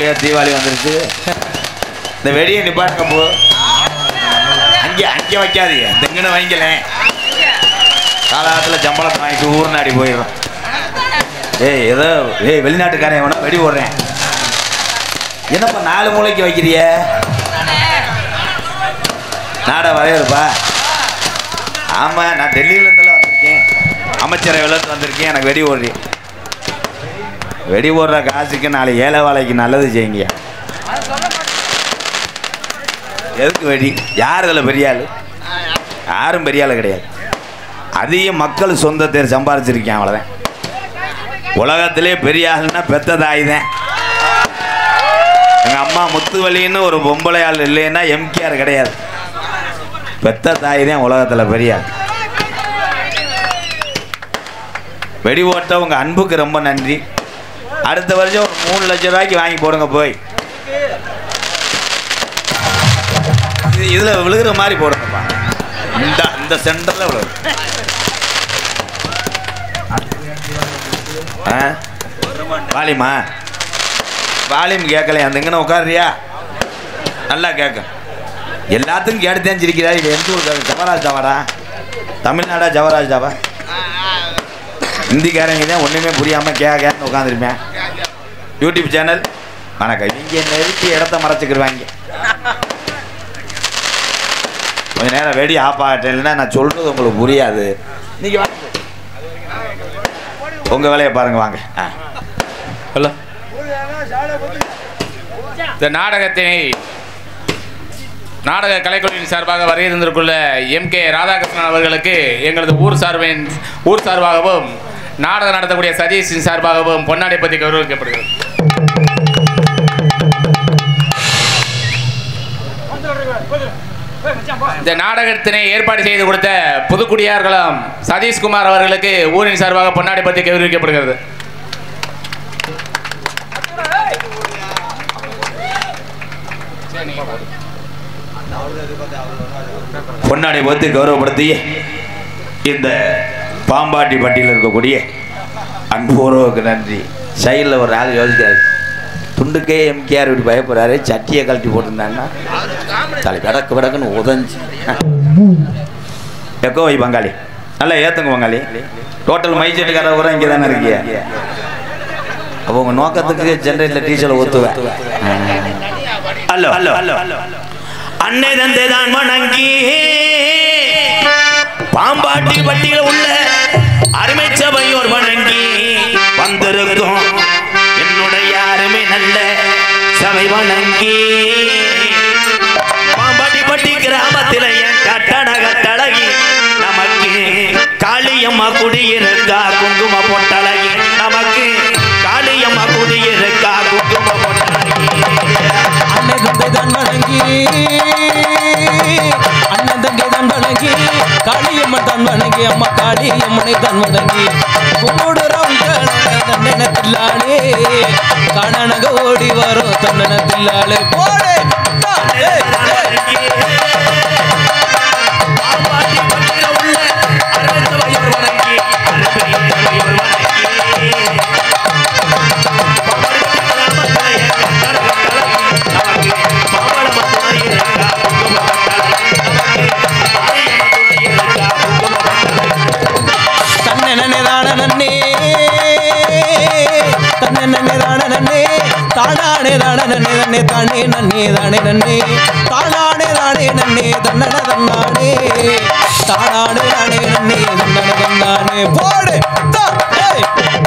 வழியா தீபாவளி வந்துருச்சு இந்த வெடியை நிப்பாட்டுங்க போ அங்கே அங்கே வைக்காதீங்க தெங்கன்னு வைங்களேன் காலகாலத்தில் சம்பளத்தை வாங்கிட்டு ஊர் நாடி போயிடும் ஏய் ஏதோ ஏய் வெளிநாட்டுக்காரன் எவனோ வெடி போடுறேன் என்னப்பா நாலு மூளைக்கு வைக்கிறிய நாட வரையறுப்பா ஆமாம் நான் டெல்லியிலேருந்துலாம் வந்திருக்கேன் அமைச்சரவையிலேருந்து வந்திருக்கேன் எனக்கு வெடி ஓடுறேன் வெடி போடுற காசுக்கு நாளை ஏழை வாழைக்கு நல்லது செய்யுங்க எதுக்கு வெடி யார் இதில் பெரிய ஆள் யாரும் பெரிய ஆள் கிடையாது அதிக மக்கள் சொந்தத்தை சம்பாதிச்சிருக்கேன் அவ்வளோதான் உலகத்திலே பெரிய ஆளுன்னா பெத்த தாய் தான் எங்கள் அம்மா முத்துவலின்னு ஒரு பொம்பளை ஆள் இல்லைன்னா எம்கேஆர் கிடையாது பெத்த தாய் தான் உலகத்தில் பெரிய ஆள் வெடி ஓட்ட உங்கள் அன்புக்கு ரொம்ப நன்றி அடுத்த வருஷம் ஒரு மூணு லட்சம் ரூபாய்க்கு வாங்கி போடுங்க போய் இது இதில் விழுகிற மாதிரி போடுங்கப்பா இந்த இந்த சென்டரில் விழுகு ஆ வாலிமா வாலியம் கேட்கலையா அந்த எங்கன்னு உட்காருறியா நல்லா கேட்க எல்லாத்துக்கும் கேட்டுதான் சிரிக்கிறா இது எந்த ஊர் ஜவராஜ் தாவாடா தமிழ்நாடா ஜவராஜ் தாவா ஹிந்திக்காரங்க தான் ஒன்றுமே புரியாமல் கே கேன்னு உட்காந்துருப்பேன் யூடியூப் சேனல் வணக்கம் இங்கே நெருக்கி இடத்த மறைச்சிக்கிடுவாங்க கொஞ்ச நேரம் வெடி ஆஃப் ஆகட்டும் இல்லைன்னா நான் சொல்கிறது உங்களுக்கு புரியாது நீங்கள் வாங்க உங்கள் வேலையை பாருங்க வாங்க ஆ ஹலோ இந்த நாடகத்தினை நாடக கலைக்குழுவின் சார்பாக வருகின்றிருக்குள்ள எம் கே ராதாகிருஷ்ணன் அவர்களுக்கு எங்களது ஊர் சார்பின் ஊர் சார்பாகவும் நாடகம் நடத்தக்கூடிய சதீஷின் சார்பாகவும் பொன்னாடை பற்றி கௌரவிக்கப்படுகிறது இந்த நாடகத்தினை ஏற்பாடு செய்து கொடுத்த புதுக்குடியார்களும் சதீஷ்குமார் அவர்களுக்கு ஊரின் சார்பாக பொன்னாடை பற்றி கௌரவிக்கப்படுகிறது பொன்னாடை பார்த்து கௌரவப்படுத்தி இந்த பாம்பாட்டி பட்டியில் இருக்கக்கூடிய அன்புறவுக்கு நன்றி சைடில் ஒரு ஆள் யோசிக்காது துண்டுக்கே எம்கேஆர் இப்படி பயப்படுறாரு சட்டியை கழட்டி போட்டிருந்தாங்கன்னா தலை விடக்கு விடக்குன்னு உதஞ்சி எக்கோ வை பங்காளி நல்லா ஏற்றுங்க பங்காளி டோட்டல் மைசெட்டுக்கார கூட இங்கே தானே இருக்கிய அப்போ உங்கள் நோக்கத்துக்கு ஜென்ரேட்டில் டீச்சரை ஊற்றுவேன் ஹலோ ஹலோ ஹலோ அன்னை தந்தை தான் வணங்கி பாம்பாட்டி பட்டியில் உள்ள அருமை சபையோர் வணங்கி வந்திருக்கும் என்னுடைய அருமை நல்ல சபை வணங்கி பாம்பாட்டி பட்டி கிராமத்தில் என் கட்டண கட்டழகி நமக்கு காளியம்மா குடியிருக்கா குங்கும பொட்டழகி நமக்கு காளியம்மா குடியிருக்கா குங்கும பொட்டழகி அன்னை தந்தை தான் வணங்கி அண்ணன் தங்கை தான் வணங்கி காளியம்மன் தான் வணங்கி அம்மா காளியம்மனை தான் வணங்கி கூடுறவங்க தன்னனத்தில்லாளே கணனக ஓடி வரும் தன்னனத்தில்லாளே போடு தா, ஏய், ஏய். தன்னை நன்னே நன்னே தன்னை நன்னே நன்னே தானானே தான நன்னே தன்னே தானே நன்னே தானே நன்னே தானானே தானே நன்னே தன்னன தன்னானே தானானே தானே நன்னே தன்னன தன்னானே போடு தா, ஏய்.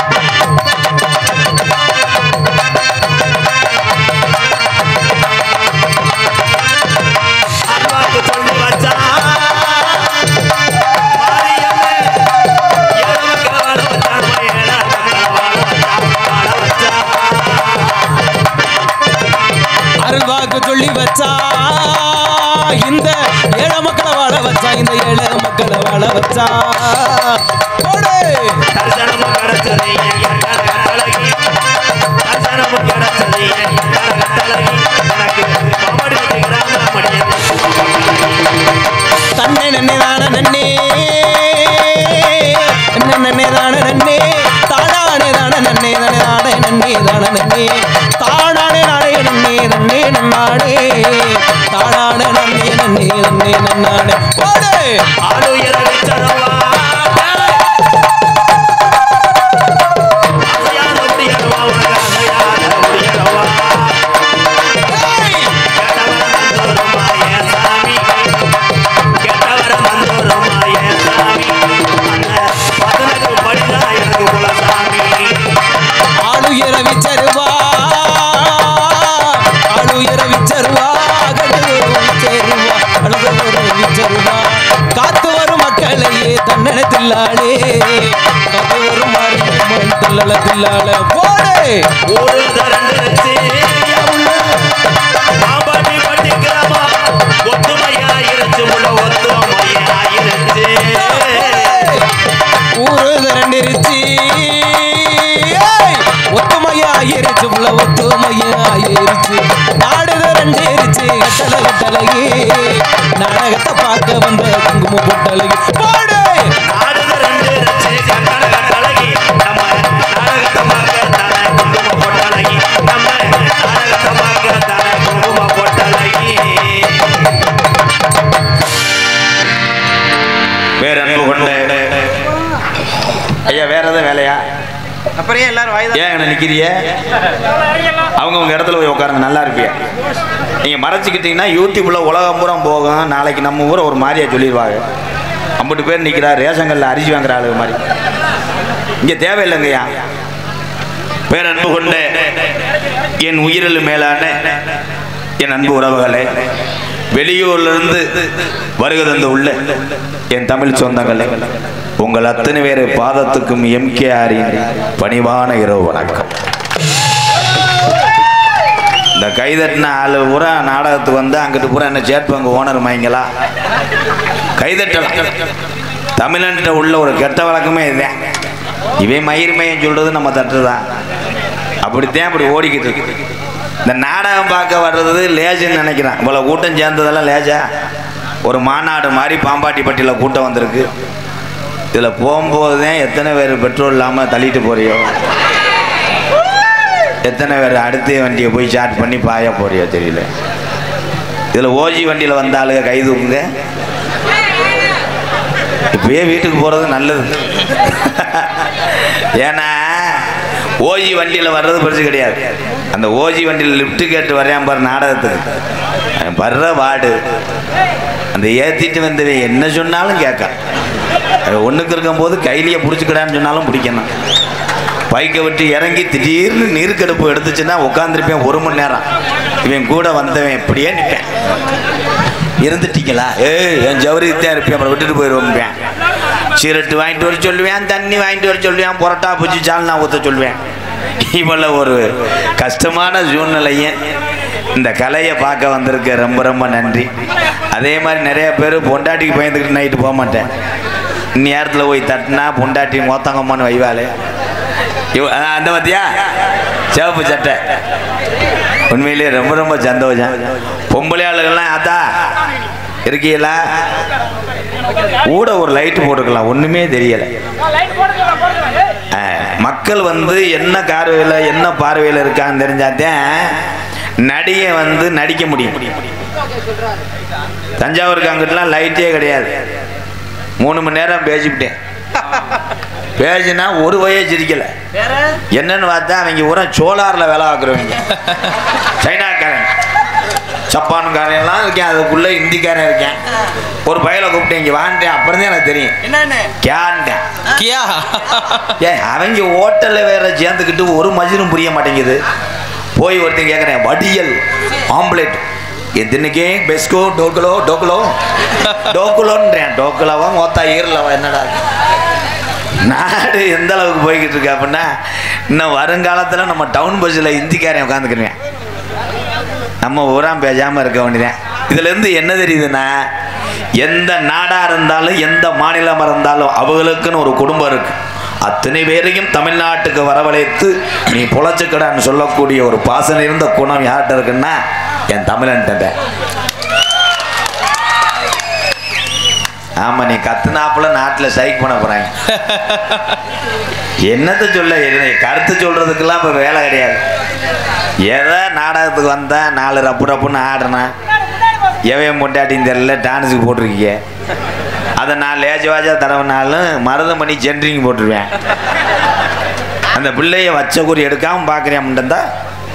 அருள்வாக்கு சொல்லி வச்சா இந்த ஏழை மக்களை வாழ வச்சா இந்த ஏழை மக்களை வாழ வச்சா போடு தன்னை நன்னே தான நன்னே நன்னே தான நன்னே தானானே தான நன்னே தானே தானே நன்னே தான நன்னே தானானே நானே தானானே நன்னே நன்னே நன்னே நன்னானே போடு ஆளுயர விச்சரவா ஆசையான முடியரவா உனக்காக முடியரவா கேட்டவர மந்தோரமா என் சாமி கேட்டவர மந்தோரமா என் சாமி அந்த பதனக்கு படிதான் எனக்கு குலசாமி ஆளுயர விச்சருவா ஆளுயர விச்சருவா கடுவரும் விச்சருவா அழுதவரும் விச்சருவா காத்து வரும் மக்களையே தன்னன தில்லாளே காத்து வரும் மாரியம்மன் தில்லல தில்லால போடு ஒரு தரண்டிருச்சு பாம்பாட்டி பட்டிக்கிறமா ஒத்துமையா இருச்சு உள்ள ஒத்துமையா இருச்சு ஊரு திரண்டிருச்சு ஒத்துமையாயிருச்சு உள்ள ஒத்துமையாயிருச்சு நாடு திரண்டிருச்சு கட்டளை கட்டளையே நாடகத்தை பார்க்க வந்த குங்கும பொட்டலகி போடு நாடு தரண்டிருச்சு கட்டட கட்டழகி நம்ம நாடகத்தை பார்க்கத்தானே குங்கும பொட்டழகி நம்ம நாடகத்தை பார்க்கத்தானே குங்கும பொட்டழகி வேற அன்பு கொண்ட ஐயா வேற எதுவும் வேலையா அப்புறம் ஏன் எல்லாரும் வாய் ஏன் என்ன நிக்கிறிய அவங்க உங்க இடத்துல போய் உட்காருங்க நல்லா இருப்பியா நீங்க மறைச்சிக்கிட்டீங்கன்னா யூடியூப்ல உலகம் பூரா போகும் நாளைக்கு நம்ம ஊரை ஒரு மாதிரியா சொல்லிடுவாங்க ஐம்பது பேர் நிக்கிறா ரேஷன் கல்ல அரிசி வாங்குற ஆளு மாதிரி இங்க தேவையில்லைங்கய்யா பேர் அன்பு கொண்ட என் உயிரில் மேலான என் அன்பு உறவுகளே வெளியூர்ல இருந்து வருகை தந்து உள்ள என் தமிழ் சொந்தங்களே உங்கள் அத்தனை பேரை பாதத்துக்கும் எம்கேஆரின் பணிவான இரவு வணக்கம் இந்த கைதட்டின ஆள் பூரா நாடகத்துக்கு வந்து அங்கிட்டு பூரா என்ன சேர்ப்பாங்க ஓனர் மைங்களா கைதட்டலாம் தமிழன்ட்ட உள்ள ஒரு கெட்ட வழக்கமே இதுதான் இவன் மயிர் மையம் சொல்றது நம்ம தட்டுதான் அப்படித்தான் அப்படி ஓடிக்கிட்டு இருக்கு இந்த நாடகம் பார்க்க வர்றது லேஜுன்னு நினைக்கிறான் இவ்வளோ கூட்டம் சேர்ந்ததெல்லாம் லேஜா ஒரு மாநாடு மாதிரி பாம்பாட்டிப்பட்டியில் கூட்டம் வந்திருக்கு இதில் போகும்போது தான் எத்தனை பேர் பெட்ரோல் இல்லாமல் தள்ளிட்டு போறியோ எத்தனை பேர் அடுத்த வண்டியை போய் சார்ஜ் பண்ணி பாய போறியோ தெரியல இதில் ஓஜி வண்டியில் வந்த ஆளுங்க கை தூக்குங்க இப்பயே வீட்டுக்கு போகிறது நல்லது ஏன்னா ஓஜி வண்டியில் வர்றது பெருசு கிடையாது அந்த ஓஜி வண்டியில் லிஃப்ட் கேட்டு வரையான் பாரு நாடகத்துக்கு அவன் வர்ற வார்டு அந்த ஏற்றிட்டு வந்தவன் என்ன சொன்னாலும் கேட்கான் அவன் ஒன்றுக்கு இருக்கும்போது கையிலேயே பிடிச்சிக்கடான்னு சொன்னாலும் பிடிக்கணும் பைக்கை விட்டு இறங்கி திடீர்னு நீர்க்கடுப்பு எடுத்துச்சுன்னா உட்காந்துருப்பேன் ஒரு மணி நேரம் இவன் கூட வந்தவன் இப்படியே நிற்பேன் இருந்துட்டீங்களா ஏய் என் ஜவுரித்தான் இருப்பேன் அப்புறம் விட்டுட்டு போயிடுவேன் சிகரெட்டு வாங்கிட்டு வர சொல்லுவேன் தண்ணி வாங்கிட்டு வர சொல்லுவேன் புரோட்டா பூச்சி சால்னா ஊற்ற சொல்லுவேன் இவ்வளோ ஒரு கஷ்டமான சூழ்நிலையும் இந்த கலையை பார்க்க வந்திருக்க ரொம்ப ரொம்ப நன்றி அதே மாதிரி நிறைய பேர் பொண்டாட்டிக்கு பயந்துக்கிட்டு நைட்டு போக மாட்டேன் நேரத்தில் போய் தட்டினா பொண்டாட்டி மொத்தங்கம்மான்னு வைவாளே இவ ஆ, அந்த பார்த்தியா சிவப்பு சட்டை உண்மையிலேயே ரொம்ப ரொம்ப சந்தோஷம் பொம்பளை ஆளுகள்லாம் ஆத்தா இருக்கீங்களா கூட ஒரு லைட்டு போட்டுக்கலாம் ஒன்றுமே தெரியலை ஆ, மக்கள் வந்து என்ன பார்வையில் என்ன பார்வையில் இருக்கான்னு தெரிஞ்சாதான் நடிகை வந்து நடிக்க முடியும் தஞ்சாவூருக்கு அங்கிட்டலாம் லைட்டே கிடையாது மூணு மணி நேரம் பேசிவிட்டேன் பேசினா ஒரு வய சிரிக்கல என்னன்னு பார்த்தா அவங்க பூரா சோலாரில் வேலை பார்க்குறவங்க சைனாக்காரன் ஜப்பானுக்காரன் எல்லாம் இருக்கேன் அதுக்குள்ள இந்திக்காரன் இருக்கேன் ஒரு பையலை கூப்பிட்டேன் இங்கே வாங்கிட்டேன் அப்புறம் தான் எனக்கு தெரியும் என்னன்னு கேன்ட்டேன் கியா ஏன் அவங்க ஹோட்டலில் வேற சேர்ந்துக்கிட்டு ஒரு மஜினும் புரிய மாட்டேங்குது போய் ஒருத்தன் கேட்குறேன் வடியல் ஆம்லேட் எத்தனைக்கே பெஸ்கோ டோக்குலோ டோக்குலோ டோக்குலோன்றேன் டோக்குலாவா மொத்தா ஈரலவா என்னடா இது? நாடு எந்த அளவுக்கு போய்கிட்டு இருக்கு அப்படின்னா இன்னும் வருங்காலத்தில் நம்ம டவுன் பஸ்ஸில் இந்திக்காரன் உட்காந்துக்கிறேன் நம்ம ஊராம் பேசாமல் இருக்க வேண்டியதான் இதுலேருந்து என்ன தெரியுதுன்னா எந்த நாடாக இருந்தாலும் எந்த மாநிலமாக இருந்தாலும் அவங்களுக்குன்னு ஒரு குடும்பம் இருக்கு அத்தனை பேரையும் தமிழ்நாட்டுக்கு வரவழைத்து நீ பொழைச்சுக்கடான்னு சொல்லக்கூடிய ஒரு பாசம் இருந்த குணம் யார்கிட்ட இருக்குன்னா என் தமிழன்ட்ட ஆமா நீ கத்துனாப்புல நாட்டில் ஸ்ட்ரைக் பண்ண போறாங்க என்னத்த சொல்ல என்ன கருத்து சொல்றதுக்கெல்லாம் இப்போ வேலை கிடையாது ஏதோ நாடகத்துக்கு வந்தேன் நாலு ரப்பு ரப்புன்னு ஆடுனேன் எவையும் பொண்டாட்டின்னு தெரியல டான்ஸுக்கு போட்டிருக்கீங்க அதை நான் லேஜ வாஜா தடவினாலும் மருதமணி ஜென்ட்ரிங் போட்டுருவேன் அந்த பிள்ளைய வச்ச குறி எடுக்காம பார்க்குறேன் தான்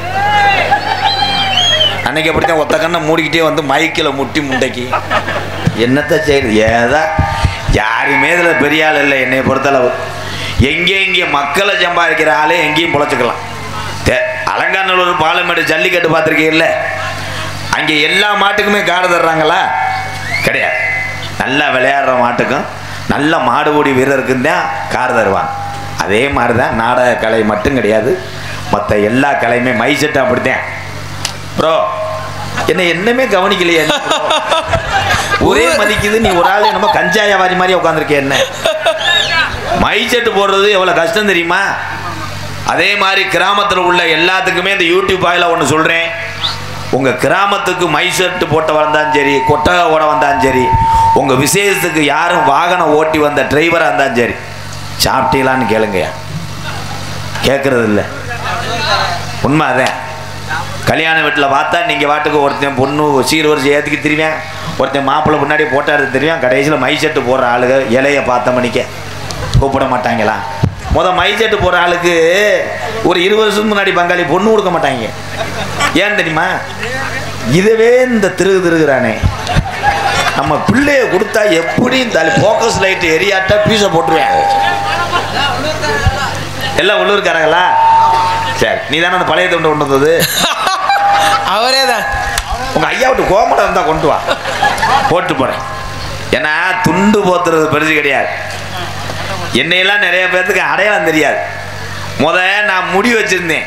அன்னைக்கு அப்படித்தான் ஒத்த கண்ணை மூடிக்கிட்டே வந்து மைக்கில் முட்டி முண்டைக்கு என்னத்த செய்யுது ஏதா யாருமே இதில் பெரிய ஆள் இல்லை என்னை பொறுத்தளவு எங்கே எங்கே மக்களை சம்பாதிக்கிற ஆளே எங்கேயும் பொழைச்சிக்கலாம் தே அலங்காநல்லூர் பாலமேடு ஜல்லிக்கட்டு பார்த்துருக்கீங்கல்ல அங்கே எல்லா மாட்டுக்குமே காடு தர்றாங்களா கிடையாது நல்லா விளையாடுற மாட்டுக்கும் நல்ல மாடுபடி வீரருக்கும் தான் கார் தருவாங்க அதே மாதிரி தான் நாடக கலை மட்டும் கிடையாது மற்ற எல்லா கலையுமே மைசெட்டு அப்படித்தான் ப்ரோ என்ன என்னமே கவனிக்கலையே என்ன bro? ஒரே மதிக்குது நீ ஒரு ஆள் நம்ம கஞ்சாயவாரி மாதிரி உட்காந்துருக்கே என்ன மை செட்டு போடுறது எவ்வளோ கஷ்டம் தெரியுமா அதே மாதிரி கிராமத்தில் உள்ள எல்லாத்துக்குமே இந்த யூடியூப் வாயில ஒன்று சொல்கிறேன் உங்கள் கிராமத்துக்கு மை செட்டு போட்ட வந்தாலும் சரி கொட்டகை ஓட வந்தாலும் சரி உங்கள் விசேஷத்துக்கு யாரும் வாகனம் ஓட்டி வந்த டிரைவராக இருந்தாலும் சரி சாப்பிட்டீங்களான்னு கேளுங்கய்யா கேட்குறது இல்லை உண்மை அதான் கல்யாண வீட்டில் பார்த்தா நீங்கள் வாட்டுக்கு ஒருத்தன் பொண்ணு சீர் வரிசை ஏற்றிக்கு தெரியுவேன் ஒருத்தன் மாப்பிள்ளை முன்னாடி போட்டாரு தெரியும் கடைசியில் மை செட்டு போடுற ஆளுங்க இலைய பார்த்த மணிக்க கூப்பிட மாட்டாங்களா முத மை செட்டு போடுற ஆளுக்கு ஒரு இருபது வருஷத்துக்கு முன்னாடி பங்காளி பொண்ணு கொடுக்க மாட்டாங்க ஏன் தெரியுமா இதுவே இந்த திருகு திருகுறானே நம்ம பிள்ளைய கொடுத்தா எப்படி இந்த ஃபோக்கஸ் லைட் எரியாட்டா பீஸை போட்டுருவேன் எல்லாம் உள்ளூர்காரங்களா சரி நீ தானே அந்த பழைய தொண்டு கொண்டு வந்தது அவரே தான் உங்க ஐயா விட்டு கோமடம் இருந்தா கொண்டு வா போட்டு போறேன் ஏன்னா துண்டு போத்துறது பெருசு கிடையாது என்னையெல்லாம் நிறைய பேர்த்துக்கு அடையாளம் தெரியாது முத நான் முடி வச்சிருந்தேன்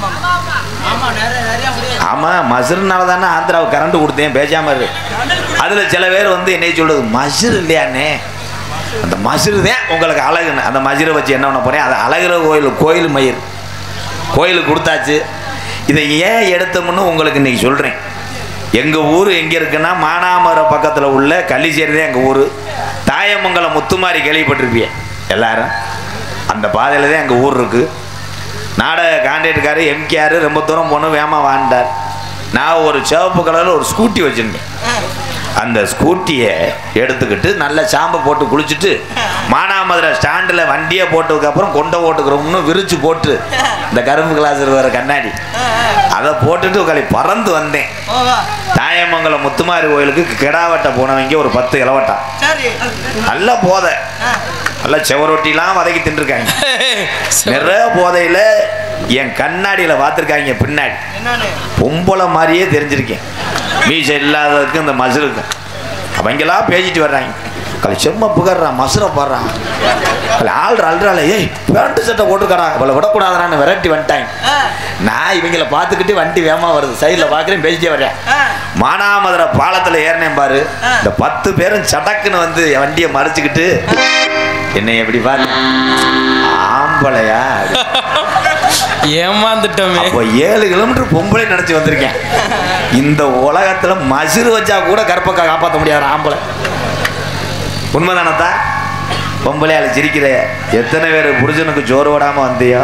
ஆமா மசுருனால தானே ஆந்திராவுக்கு கரண்ட் கொடுத்தேன் பேசாம இரு அதுல சில பேர் வந்து என்னை சொல்றது மசுரு இல்லையாண்ணே அந்த மசுரு தான் உங்களுக்கு அழகுன்னு அந்த மசுரை வச்சு என்ன பண்ண போறேன் அது அழகுற கோயில் கோயில் மயிர் கோயிலுக்கு கொடுத்தாச்சு இதை ஏன் எடுத்தோம்னு உங்களுக்கு இன்னைக்கு சொல்கிறேன் எங்கள் ஊர் எங்கே இருக்குன்னா மானாமரம் பக்கத்தில் உள்ள கள்ளிச்சேரி தான் எங்கள் ஊர் தாயமங்கலம் முத்துமாரி கேள்விப்பட்டிருப்பிய எல்லாரும் அந்த பாதையில் தான் எங்கள் ஊர் இருக்குது நாடக கான்ட்ராக்டுக்காரு எம்கேஆர் ரொம்ப தூரம் போகணும் வேமா வாழ்ந்தார் நான் ஒரு சிவப்பு கலரில் ஒரு ஸ்கூட்டி வச்சுருந்தேன் அந்த ஸ்கூட்டியை எடுத்துக்கிட்டு நல்ல சாம்பை போட்டு குளிச்சுட்டு மானாமதுரை ஸ்டாண்டில் வண்டியை போட்டதுக்கப்புறம் கொண்டை ஓட்டுக்கிறோம்னு விரிச்சு போட்டு இந்த கரும்பு கிளாஸ் இருக்கிற கண்ணாடி அதை போட்டுட்டு உங்களை பறந்து வந்தேன் தாயமங்கலம் முத்துமாரி கோயிலுக்கு கிடாவட்டை போனவங்க ஒரு பத்து இளவட்டம் சரி நல்ல போதை நல்ல செவரொட்டிலாம் வதக்கி தின்றுருக்காங்க நிறைய போதையில் என் கண்ணாடியில் பார்த்துருக்காங்க பின்னாடி என்னன்னு பொம்பளை மாதிரியே தெரிஞ்சிருக்கேன் மீசை இல்லாததுக்கு இந்த மசுருக்கும் அவங்களா பேசிட்டு வர்றாங்க கலை செம்ம புகர்றான் மசுரை போடுறான் கலை ஆள்ற அல்றாள் ஏய் பேண்ட் சட்டை போட்டுக்கடா இவளை விடக்கூடாதான்னு விரட்டி வந்துட்டாங்க ஆ, நான் இவங்கள பார்த்துக்கிட்டு வண்டி வேகமா வருது சைடில் பார்க்குறேன் பேசிட்டே வரேன் ஆ, மானாமதுரை பாலத்தில் ஏறினேன் பாரு இந்த பத்து பேரும் சடக்குன்னு வந்து என் வண்டியை மறைச்சிக்கிட்டு என்னை எப்படி பாரு ஆம்பளையா ஏமாந்துட்டோமே அப்போ ஏழு கிலோமீட்டர் பொம்பளை நினைச்சு வந்திருக்கேன் இந்த உலகத்துல மசுறு வச்சா கூட கற்பக்கா காப்பாற்ற முடியாது ஆம்பளை உண்மைதானத்தா பொம்பளையால சிரிக்கிற எத்தனை பேர் புருஷனுக்கு சோறு விடாம வந்தியோ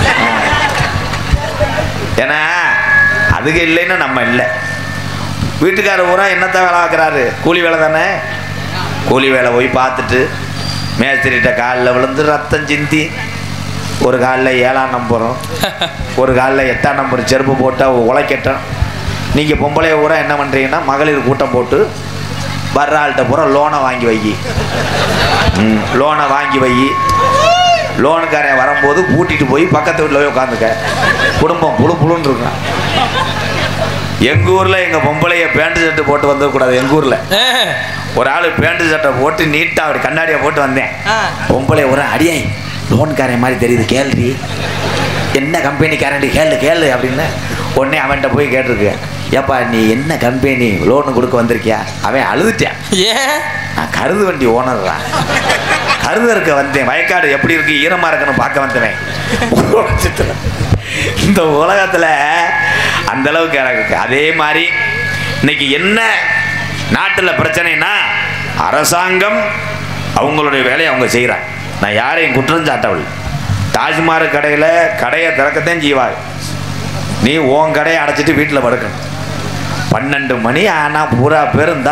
ஏன்னா அதுக்கு இல்லைன்னா நம்ம இல்லை வீட்டுக்காரர் பூரா என்னத்த வேலை பார்க்குறாரு கூலி வேலை தானே கூலி வேலை போய் பார்த்துட்டு மேஸ்திரிட்ட காலில் விழுந்து ரத்தம் சிந்தி ஒரு காலில் ஏழாம் நம்பரும் ஒரு காலில் எட்டாம் நம்பர் செருப்பு போட்டால் உழைக்கட்டும் நீங்கள் பொம்பளைய பூரா என்ன பண்ணுறீங்கன்னா மகளிர் கூட்டம் போட்டு வர்ற ஆள்கிட்ட பூரா லோனை வாங்கி வை ம் லோனை வாங்கி வை லோனுக்காரன் வரும்போது கூட்டிகிட்டு போய் பக்கத்து வீட்டில் போய் உட்காந்துக்க குடும்பம் புழு புழுன்னு இருக்கும் எங்கள் ஊரில் எங்கள் பொம்பளைய பேண்ட் ஷர்ட்டு போட்டு வந்துடக்கூடாது எங்கள் ஊரில் ஒரு ஆள் பேண்ட் சட்டை போட்டு நீட்டாக அப்படி கண்ணாடியை போட்டு வந்தேன் ஆ. பொம்பளை ஒரு அடியை லோன்காரன் மாதிரி தெரியுது கேள்வி என்ன கம்பெனிக்காரன் கேளு கேளு அப்படின்னு உடனே அவன்கிட்ட போய் கேட்டிருக்கு ஏப்பா நீ என்ன கம்பெனி லோனு கொடுக்க வந்திருக்கியா அவன் அழுதுட்டான் ஏன் நான் கருது வண்டி ஓனர்ரா கருது இருக்க வந்தேன் வயக்காடு எப்படி இருக்கு ஈரமா இருக்குன்னு பார்க்க வந்தவன் உலகத்துல. இந்த உலகத்துல அந்த அளவுக்கு எனக்கு இருக்கு. அதே மாதிரி இன்னைக்கு என்ன நாட்டில் பிரச்சனைனா அரசாங்கம் அவங்களுடைய வேலையை அவங்க செய்கிறாங்க நான் யாரையும் குற்றம் சாட்டவில்லை தாஜ்மஹால் கடையில் கடையை திறக்கத்தான் செய்வாங்க நீ உன் கடையை அடைச்சிட்டு வீட்டில் படுக்கணும் பன்னெண்டு பன்னெண்டு மணி ஆனா பூரா பேர் இருந்தா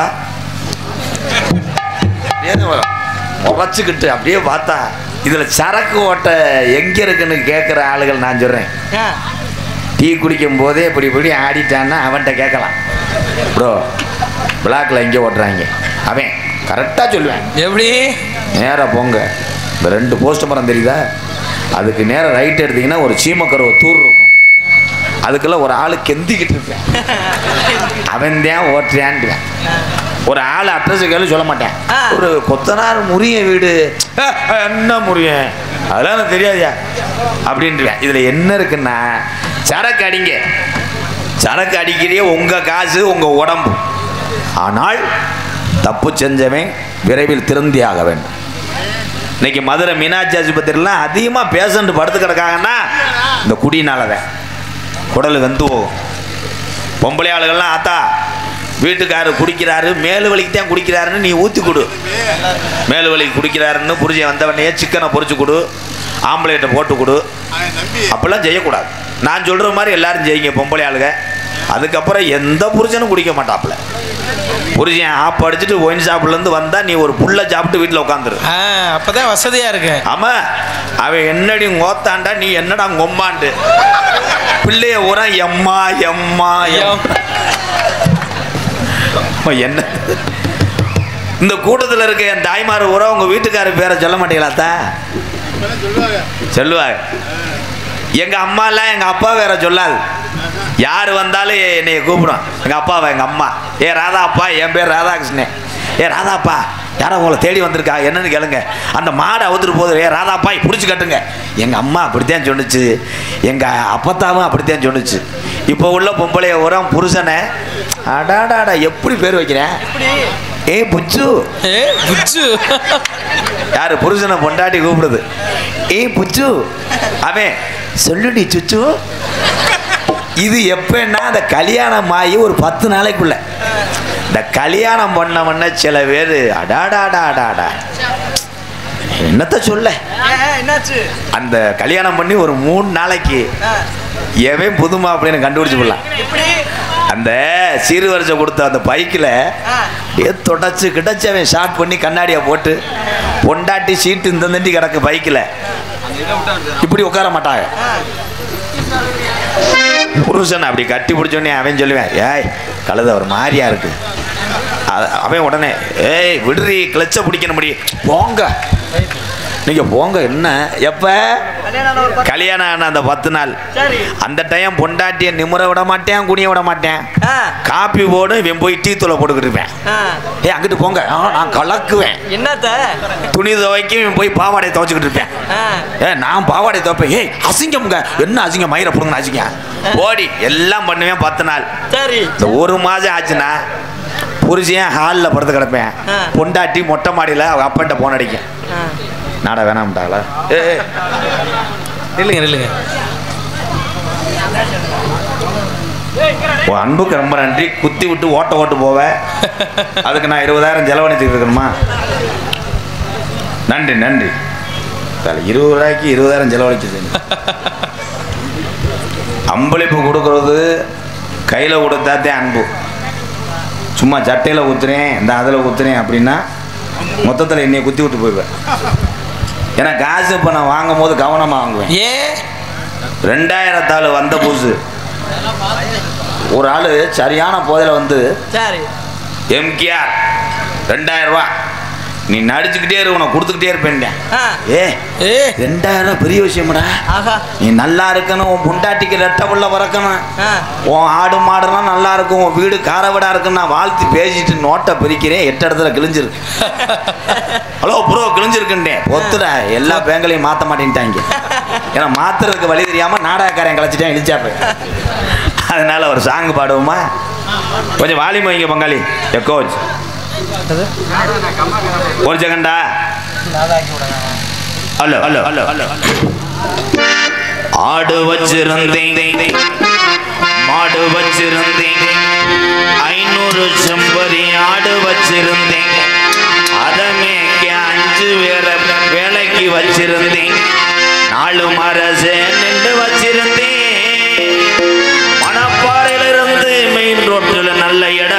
உரைச்சிக்கிட்டு அப்படியே பார்த்தா இதுல சரக்கு ஓட்ட எங்க இருக்குன்னு கேட்குற ஆளுகள் நான் சொல்றேன் ஆ, டீ குடிக்கும் போதே இப்படி இப்படி ஆடிட்டான்னா அவன்கிட்ட கேட்கலாம் ப்ரோ பிளாக்ல எங்கே ஓட்டுறாங்க அவன் கரெக்டாக சொல்லுவேன் எப்படி நேராக போங்க இந்த ரெண்டு போஸ்ட் மரம் தெரியுதா அதுக்கு நேராக ரைட் எடுத்தீங்கன்னா ஒரு சீமக்கரை தூர் இருக்கும் அதுக்குள்ள ஒரு ஆள் கெந்திக்கிட்டு இருப்பேன் அவன் தான் ஓட்டுறான்டுவேன் ஒரு ஆள் அட்ரஸ் கேள்வி சொல்ல மாட்டேன் ஆ. ஒரு கொத்தனார் முறிய வீடு "அஹ், அஹ், என்ன முறியன் அதெல்லாம் எனக்கு தெரியாதுயா அப்படின்ட்டுவேன் இதில் என்ன இருக்குன்னா சரக்கு அடிங்க சரக்கு அடிக்கிறே உங்கள் காசு உங்கள் உடம்பு ஆனால் தப்பு செஞ்சவன் விரைவில் திருந்தியாக வேண்டும் இன்னைக்கு மதுரை மீனாட்சி ஆஸ்பத்திரிலாம் அதிகமாக பேஷண்ட் படுத்து கிடக்காங்கன்னா இந்த குடினால தான் குடல் வெந்து போகும் பொம்பளை ஆளுகள்லாம் ஆத்தா வீட்டுக்காரர் குடிக்கிறாரு மேலு வலிக்கு தான் குடிக்கிறாருன்னு நீ ஊற்றி கொடு மேலு வலிக்கு குடிக்கிறாருன்னு புரிஞ்ச வந்தவனையே சிக்கனை பொரிச்சு கொடு ஆம்பளைட்ட போட்டு கொடு அப்பெல்லாம் செய்யக்கூடாது நான் சொல்கிற மாதிரி எல்லாரும் செய்யுங்க பொம்பளை ஆளுங்க அதுக்கப்புறம் எந்த புருஷனும் குடிக்க மாட்டாப்புல புருஷன் ஆப் அடிச்சுட்டு ஒயின் ஷாப்லேருந்து வந்தால் நீ ஒரு புல்லை சாப்பிட்டு வீட்டில் உட்காந்துரு ஆ அப்பதான் வசதியா இருக்கு ஆமா அவன் என்னடி கோத்தாண்டா நீ என்னடா கொம்மாண்டு பிள்ளைய உரம் எம்மா எம்மா எம் அம்மா, என்ன இந்த கூட்டத்தில் இருக்க என் தாய்மார் உரம் உங்க வீட்டுக்காரர் பேரை சொல்ல மாட்டீங்களாத்தா சொல்லுவாங்க எங்க அம்மாலாம் எங்க அப்பா வேற சொல்லாது யார் வந்தாலும் என்னைய கூப்பிடும் எங்க அப்பாவை எங்க அம்மா ஏ ராதா அப்பா என் பேர் ராதாகிருஷ்ணன் ஏ ராதாப்பா யாரோ உங்களை தேடி வந்திருக்கா என்னன்னு கேளுங்க அந்த மாடை அவுத்துட்டு போகுது ஏ ராதாப்பா பிடிச்சி கட்டுங்க எங்கள் அம்மா அப்படித்தான் சொன்னுச்சு எங்கள் அப்பத்தாவும் அப்படித்தான் சொன்னுச்சு இப்போ உள்ள பொம்பளைய உரம் புருஷனை அடாடாடா எப்படி பேர் வைக்கிறேன் ஏ புச்சு ஏ புச்சு யாரு புருஷனை பொண்டாட்டி கூப்பிடுது ஏய் புச்சு அவன் சொல்லுடி சுச்சு இது எப்பன்னா அந்த கல்யாணம் ஆகி ஒரு பத்து நாளைக்குள்ள இந்த கல்யாணம் பண்ணவன சில பேர் அடாடாடா அடாடா என்னத்த சொல்ல ஏ, ஏ, என்னாச்சு அந்த கல்யாணம் பண்ணி ஒரு மூணு நாளைக்கு ஆ, எவன் புதுமா அப்படின்னு கண்டுபிடிச்சு போடலாம் எப்படி அந்த சீர்வரிசை கொடுத்த அந்த பைக்கில் ஆ, ஏ தொடச்சு கிடச்சு அவன் ஷார்ட் பண்ணி கண்ணாடியை போட்டு பொண்டாட்டி சீட்டு இந்த தண்டி கிடக்கு பைக்கில் இப்படி உட்கார மாட்டாங்க ஆ, புருஷன் அப்படி கட்டி பிடிச்சோடனே அவன் சொல்லுவேன் ஏய் கழுத ஒரு மாதிரியா இருக்கு அ- அவன் உடனே ஏய் விடுறி கிளச்ச பிடிக்கணும் முடி போங்க நீங்க போங்க என்ன எப்ப கல்யாணம் ஆன ஒரு பத்து- கல்யாணம் ஆன அந்த பத்து நாள் சரி அந்த டைம் பொண்டாட்டியை நிமிர விட மாட்டேன் குனிய விட மாட்டேன் ஆ, காப்பி போடும் இவன் போய் டீ தூளை போட்டுக்கிட்டு இருப்பேன் ஆ, ஏய் அங்கிட்டு போங்க ஆ, நான் கலக்குவேன் என்னத்த துணி துவைக்கும் இவன் போய் பாவாடையை துவைச்சிக்கிட்டு இருப்பேன் ஆ, ஏ நான் பாவாடை துவைப்பேன் ஏய் அசிங்கம்ங்க என்ன அசிங்கம் மயிரை பிடுங்க அசிங்க ஓடி எல்லாம் பண்ணுவேன் பத்து நாள் சரி இந்த ஒரு மாதம் ஆச்சுன்னா புருஷன் ஹாலில் படுத்து கிடப்பேன் ஆ. பொண்டாட்டி மொட்டை மாடியில் அவங்க அப்பன்ட்ட போன் அடிக்கும் ஆ, நாடா வேணாம்ட்டாங்களா ஏ ஏ, நில்லுங்க நில்லுங்க உன் அன்புக்கு ரொம்ப நன்றி குத்தி விட்டு ஓட்ட ஓட்டு போவேன் அதுக்கு நான் இருபதாயிரம் செலவழிச்சுட்டு இருக்கணுமா நன்றி நன்றி தல, இருபது ரூபாய்க்கு இருபதாயிரம் செலவழிச்சு அம்பளிப்பு கொடுக்கறது கையில் கொடுத்தாத்தே அன்பு சும்மா சட்டையில் ஊத்துறேன் இந்த அதில் ஊத்துறேன் அப்படின்னா மொத்தத்தில் என்னைய குத்தி விட்டு போயிடுவேன் ஏன்னா காசு இப்போ நான் வாங்கும் போது கவனமாக வாங்குவேன் ஏன் ரெண்டாயிரத்தாலு வந்த புதுசு ஒரு ஆள் சரியான போதையில் வந்து சரி எம்கேஆர் ரெண்டாயிரம் ரூபா நீ நடிச்சுக்கிட்டே இரு உனக்கு கொடுத்துக்கிட்டே இருப்பேன் ஆ, ஏ ஏ ரெண்டாயிரம் ரூபா பெரிய விஷயம்டா ஆஹா நீ நல்லா இருக்கணும் உன் பொண்டாட்டிக்கு ரெட்டை புள்ள பிறக்கணும் ஆ, உன் ஆடு மாடுலாம் நல்லா இருக்கும் உன் வீடு காரவடா இருக்குன்னு நான் வாழ்த்து பேசிட்டு நோட்டை பிரிக்கிறேன் எட்டு இடத்துல கிழிஞ்சிருக்கு ஹலோ ப்ரோ கிழிஞ்சிருக்குன்றேன் ஒத்துடா எல்லா பேங்களையும் மாற்ற மாட்டேன்ட்டாங்க ஏன்னா மாத்துறதுக்கு வழி தெரியாம நாடகக்காரன் கழிச்சிட்டேன் இழிச்சாப்ப அதனால ஒரு சாங் பாடுவோமா கொஞ்சம் வாலியம் வைங்க பங்காளி எ கோச் ஒரு செகண்டா ஹலோ ஹலோ ஹலோ ஹலோ ஆடு வச்சிருந்தேன் மாடு வச்சிருந்தேன் ஐநூறு செம்பரி ஆடு வச்சிருந்தேன் அதை மேய்க்க அஞ்சு பேர வேலைக்கு வச்சிருந்தேன் நாலு மரசே நின்று வச்சிருந்தேன் மணப்பாறையிலிருந்து மெயின் ரோட்டில் நல்ல இடம்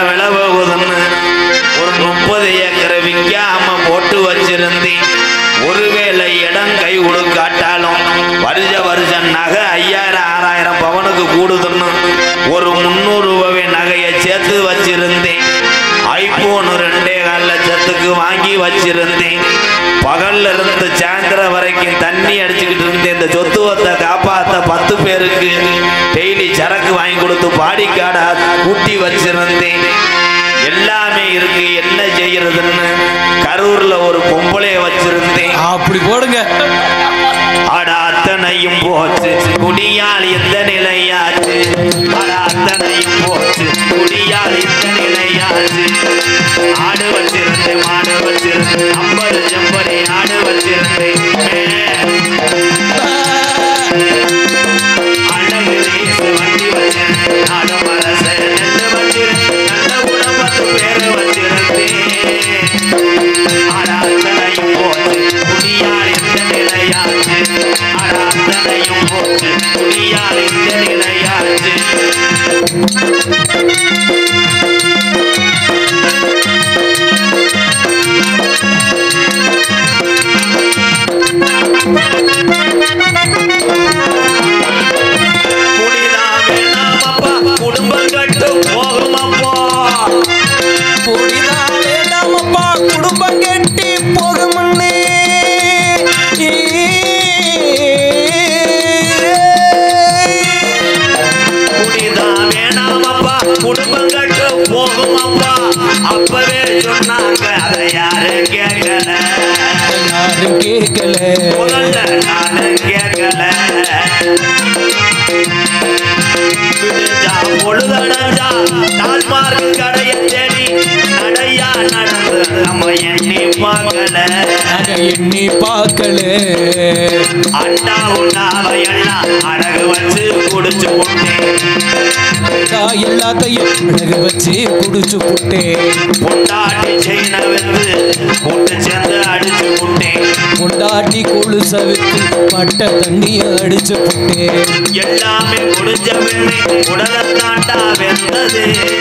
முப்பது ஏக்கரை விற்காம போட்டு வச்சிருந்தேன் ஒருவேளை இடம் கை கொடுக்காட்டாலும் வருஷ வருஷம் நகை ஐயாயிரம் ஆறாயிரம் பவனுக்கு கூடுதுன்னு ஒரு முந்நூறு ரூபாய் நகையை சேர்த்து வச்சிருந்தேன் ஐபோன் ரெண்டே கால் லட்சத்துக்கு வாங்கி வச்சிருந்தேன் பகல்ல இருந்து சாயந்தரம் வரைக்கும் தண்ணி அடிச்சுக்கிட்டு இருந்தேன் இந்த சொத்துவத்தை காப்பாத்த பத்து பேருக்கு டெய்லி சரக்கு வாங்கி கொடுத்து பாடிக்காடா கூட்டி வச்சிருந்தேன் எல்லாமே இருக்கு என்ன செய்யறதுன்னு கரூர்ல ஒரு பொம்பளைய வச்சிருந்தேன் அப்படி போடுங்க அட அத்தனையும் போச்சு குடியால் இந்த நிலையாச்சு அட அத்தனையும் போச்சு குடியால் இந்த நிலையாச்சு ஆடு வச்சிருந்தேன் மாடு வச்சிருந்தேன் ஐம்பது செம்பரி ஆடு வச்சிருந்தேன் அழகு ரேசு வண்டி வச்சிருந்தேன் நாடு மரச நெல்லு வச்சிருந்தேன் நல்ல குணப்பத்து பேரு வச்சிருந்தேன் அடாத்தனையும் போச்சு குடியால் இந்த நிலையாச்சு அடாத்தனையும் போச்சு குடியால் இந்த நிலையாச்சு குடிதான் வேணாமப்பா குடும்பம் கட்டு போகுமப்பா குடிதான் வேண்டாமப்பா குடும்பம் கெட்டி போகுமுன்னே குடிதான் வேணாமப்பா குடும்பம் கட்டு போகுமப்பா அப்பவே சொன்னாங்க அதை யாரும் கேட்கல யாரும் கேட்கல முதல்ல நானும் கேட்கல விடிஞ்சா பொழுதடைஞ்சா டால்மார்க் கடைய தேடி நடையா நடந்து நம்ம எண்ணி பார்க்கல நாங்க எண்ணி பார்க்கல அண்டா உண்டாவை எல்லாம் அழகு வச்சு குடிச்சு போட்டேன் நான் எல்லாத்தையும் அழகு வச்சு குடிச்சு புட்டேன் பொண்டாட்டி செயின வந்து கூட்டு சேர்ந்து அடிச்சு போட்டேன் பொண்டாட்டி கொழுச வித்து பட்ட தண்ணிய அடிச்சு புட்டேன் எல்லாமே முடிஞ்ச பின்னே உடலத்தாண்டா வெந்தது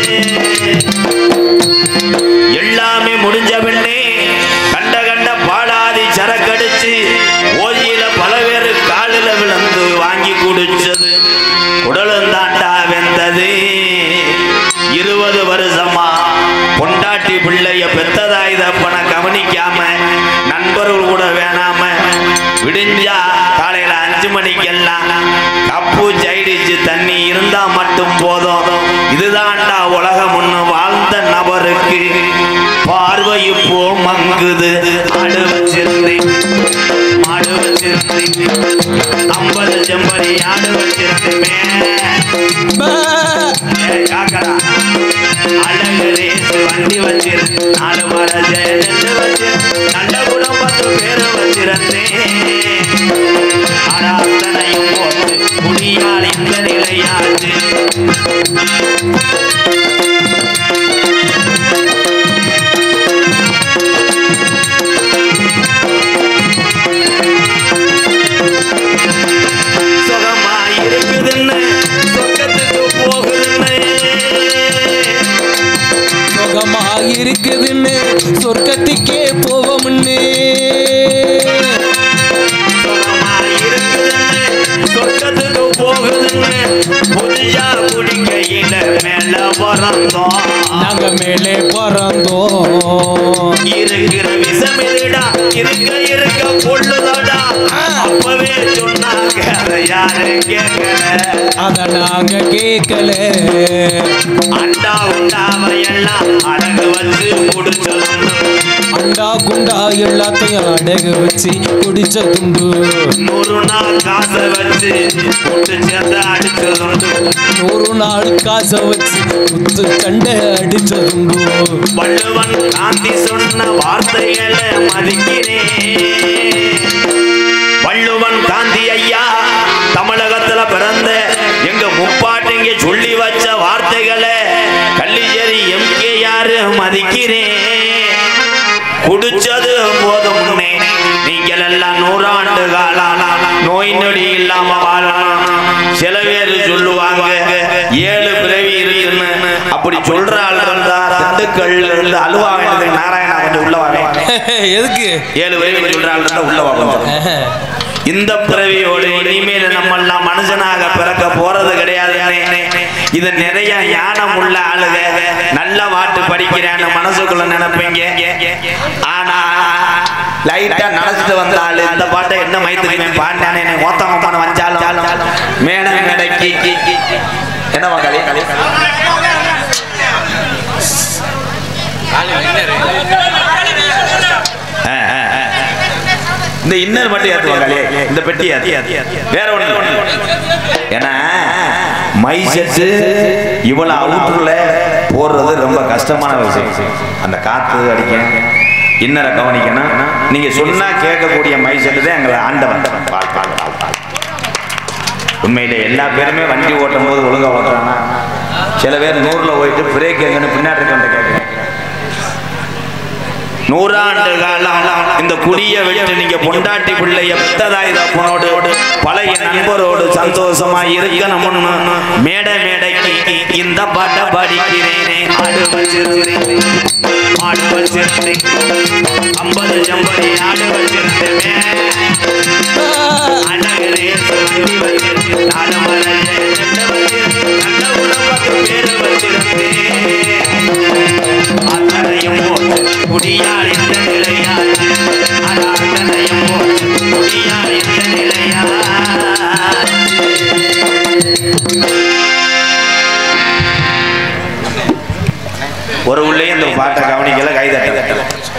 எல்லாமே முடிஞ்ச பின்னே கண்ட கண்ட பாடாதி சரக்கடிச்சு ஓதியில பல பேரு காலில் விழுந்து வாங்கி குடிச்சது உடலும் தாண்டா வெந்தது இருபது வருஷமா பொண்டாட்டி பிள்ளைய பெத்ததாய் தப்பன கவனிக்காம நண்பர்கள் கூட வேணாம விடிஞ்சா காலையில அஞ்சு மணிக்கெல்லாம் கப்பு சைடிச்சு தண்ணி இருந்தா மட்டும் போதும் இதுதான்டா உலகம் ஒண்ணு வாழ்ந்த நபருக்கு பார்வை இப்போ மங்குது ஆடு வச்சிருந்தேன் மாடு வச்சிருந்தேன் ஐம்பது செம்பரி ஆடு வச்சிருந்தேன் பா. ஏய் காக்கடா. அழகு ரேசு வண்டி வச்சிரு நாலு மர நெல்லு வச்சு நல்ல குணம் பத்து பேரு வச்சிருந்தேன் ஆனா அத்தனையும் போச்சு குடியால் இந்த நிலையாச்சு சுகமா இருக்குதுன்னு சொர்க்கத்துக்கு போகுதுன்னு சுகமா இருக்குதுன்னு சொர்க்கத்துக்கே போவோம்னு சுகமா இருக்குதுன்னு சொர்க்கத்துக்கு போகுதுன்னு புதியா குடிக்கையில மேல பறந்தோம் நாங்க மேலே பறந்தோம் இருக்கிற விஷம் எதுடா இருக்க இருக்க கொள்ளுதடா அப்பவே சொன்னாங்க அதை யாரு கேட்கல அத நாங்க கேட்கல அண்டா உண்டாவை எல்லாம் அடகு வச்சு குடிச்சதுண்டு அண்டா குண்டா எல்லாத்தையும் அடகு வச்சு குடிச்ச துண்டு நூறு நாள் காசை வச்சு கூட்டு சேர்ந்து அடிச்சதுண்டு நூறு நாள் காசை வச்சு குத்து கண்ட அடிச்சதுண்டு வள்ளுவன் காந்தி சொன்ன வார்த்தைகளை மதிக்கிறேன் வள்ளுவன் காந்தி ஐயா தமிழகத்துல பிறந்த எங்க முப்பாட்டிங்க சொல்லி வச்ச வார்த்தைகளை கள்ளிச்சேரி எம்கே யாரு மதிக்கிறேன் குடிச்சது போதும்னே நீங்கள் எல்லாம் நூறாண்டு காலம் நோய் நொடி இல்லாம வாழணும் சில பேர் சொல்லுவாங்க ஏழு பிறவி இருக்குன்னு அப்ப அப்படி சொல்ற ஆள் இருந்தா திண்டுக்கல் இருந்து அலுவா வேண்டியது நாராயணா கொஞ்சம் உள்ள வாங்க எதுக்கு ஏழு வரைக்கும் சொல்ற ஆள் இருந்தா உள்ள வா கொஞ்சம் இந்த பிறவியோடு இனிமேல் நம்ம எல்லாம் மனுஷனாக பிறக்க போறது கிடையாது இது நிறைய ஞானம் உள்ள ஆளுக நல்ல பாட்டு படிக்கிறேன்னு மனசுக்குள்ள நினைப்பீங்க ஆனா லைட்டா நினைச்சிட்டு வந்த ஆளு இந்த பாட்டை என்ன மைத்துக்குமே பாண்டானே ஓத்தமான வந்தாலும் மேடை மேடைக்கு என்னவா களி களி ஆ, ஆ, ஆ. இந்த இன்னர் மட்டும் ஏத்துவாங்களே இந்த பெட்டி ஏத்து வேற ஒண்ணு ஏன்னா மை செட்டு இவ்வளவு அவுட்டர்ல போடுறது ரொம்ப கஷ்டமான விஷயம் அந்த காத்து அடிக்க இன்னரை கவனிக்கணும் நீங்க சொன்னா கேட்கக்கூடிய மை செட்டு தான் எங்களை ஆண்டவன் பால் பால் பால் பால் உண்மையிலே எல்லா பேருமே வண்டி ஓட்டும் போது ஒழுங்கா ஓட்டுறாங்க சில பேர் நூறுல போயிட்டு பிரேக் எங்கன்னு பின்னாடி இருக்கவன்ட்ட கேட்குறேன் நூறாண்டு காலம் இந்த குடிய விட்டு நீங்க பொண்டாட்டி பிள்ளைய பெத்ததாய் தப்பனோடு பழைய நண்பரோடு சந்தோஷமா இருக்கணும்னு மேடை மேடைக்கு இந்த பாட்டை பாடிக்கிறேனே ஆடு வச்சிருந்தேன் ஆடு வச்சிருந்தேன் ஐம்பது ஜம்படி ஆடு வச்சிருந்தேன் அழகரே சொல்லி வச்சிருந்தேன் நாடு மலரே நெட்ட வச்சிருந்தேன் நல்ல உணவுக்கு பேரு வச்சிருந்தேன் அத்தனையும் போட்டு குடியார் இந்த நிலையார் அது அத்தனையும் போட்டு குடியார் இந்த நிலையார் ஒரு உள்ளே இந்த பாட்டை கவனிக்கல கை தட்டல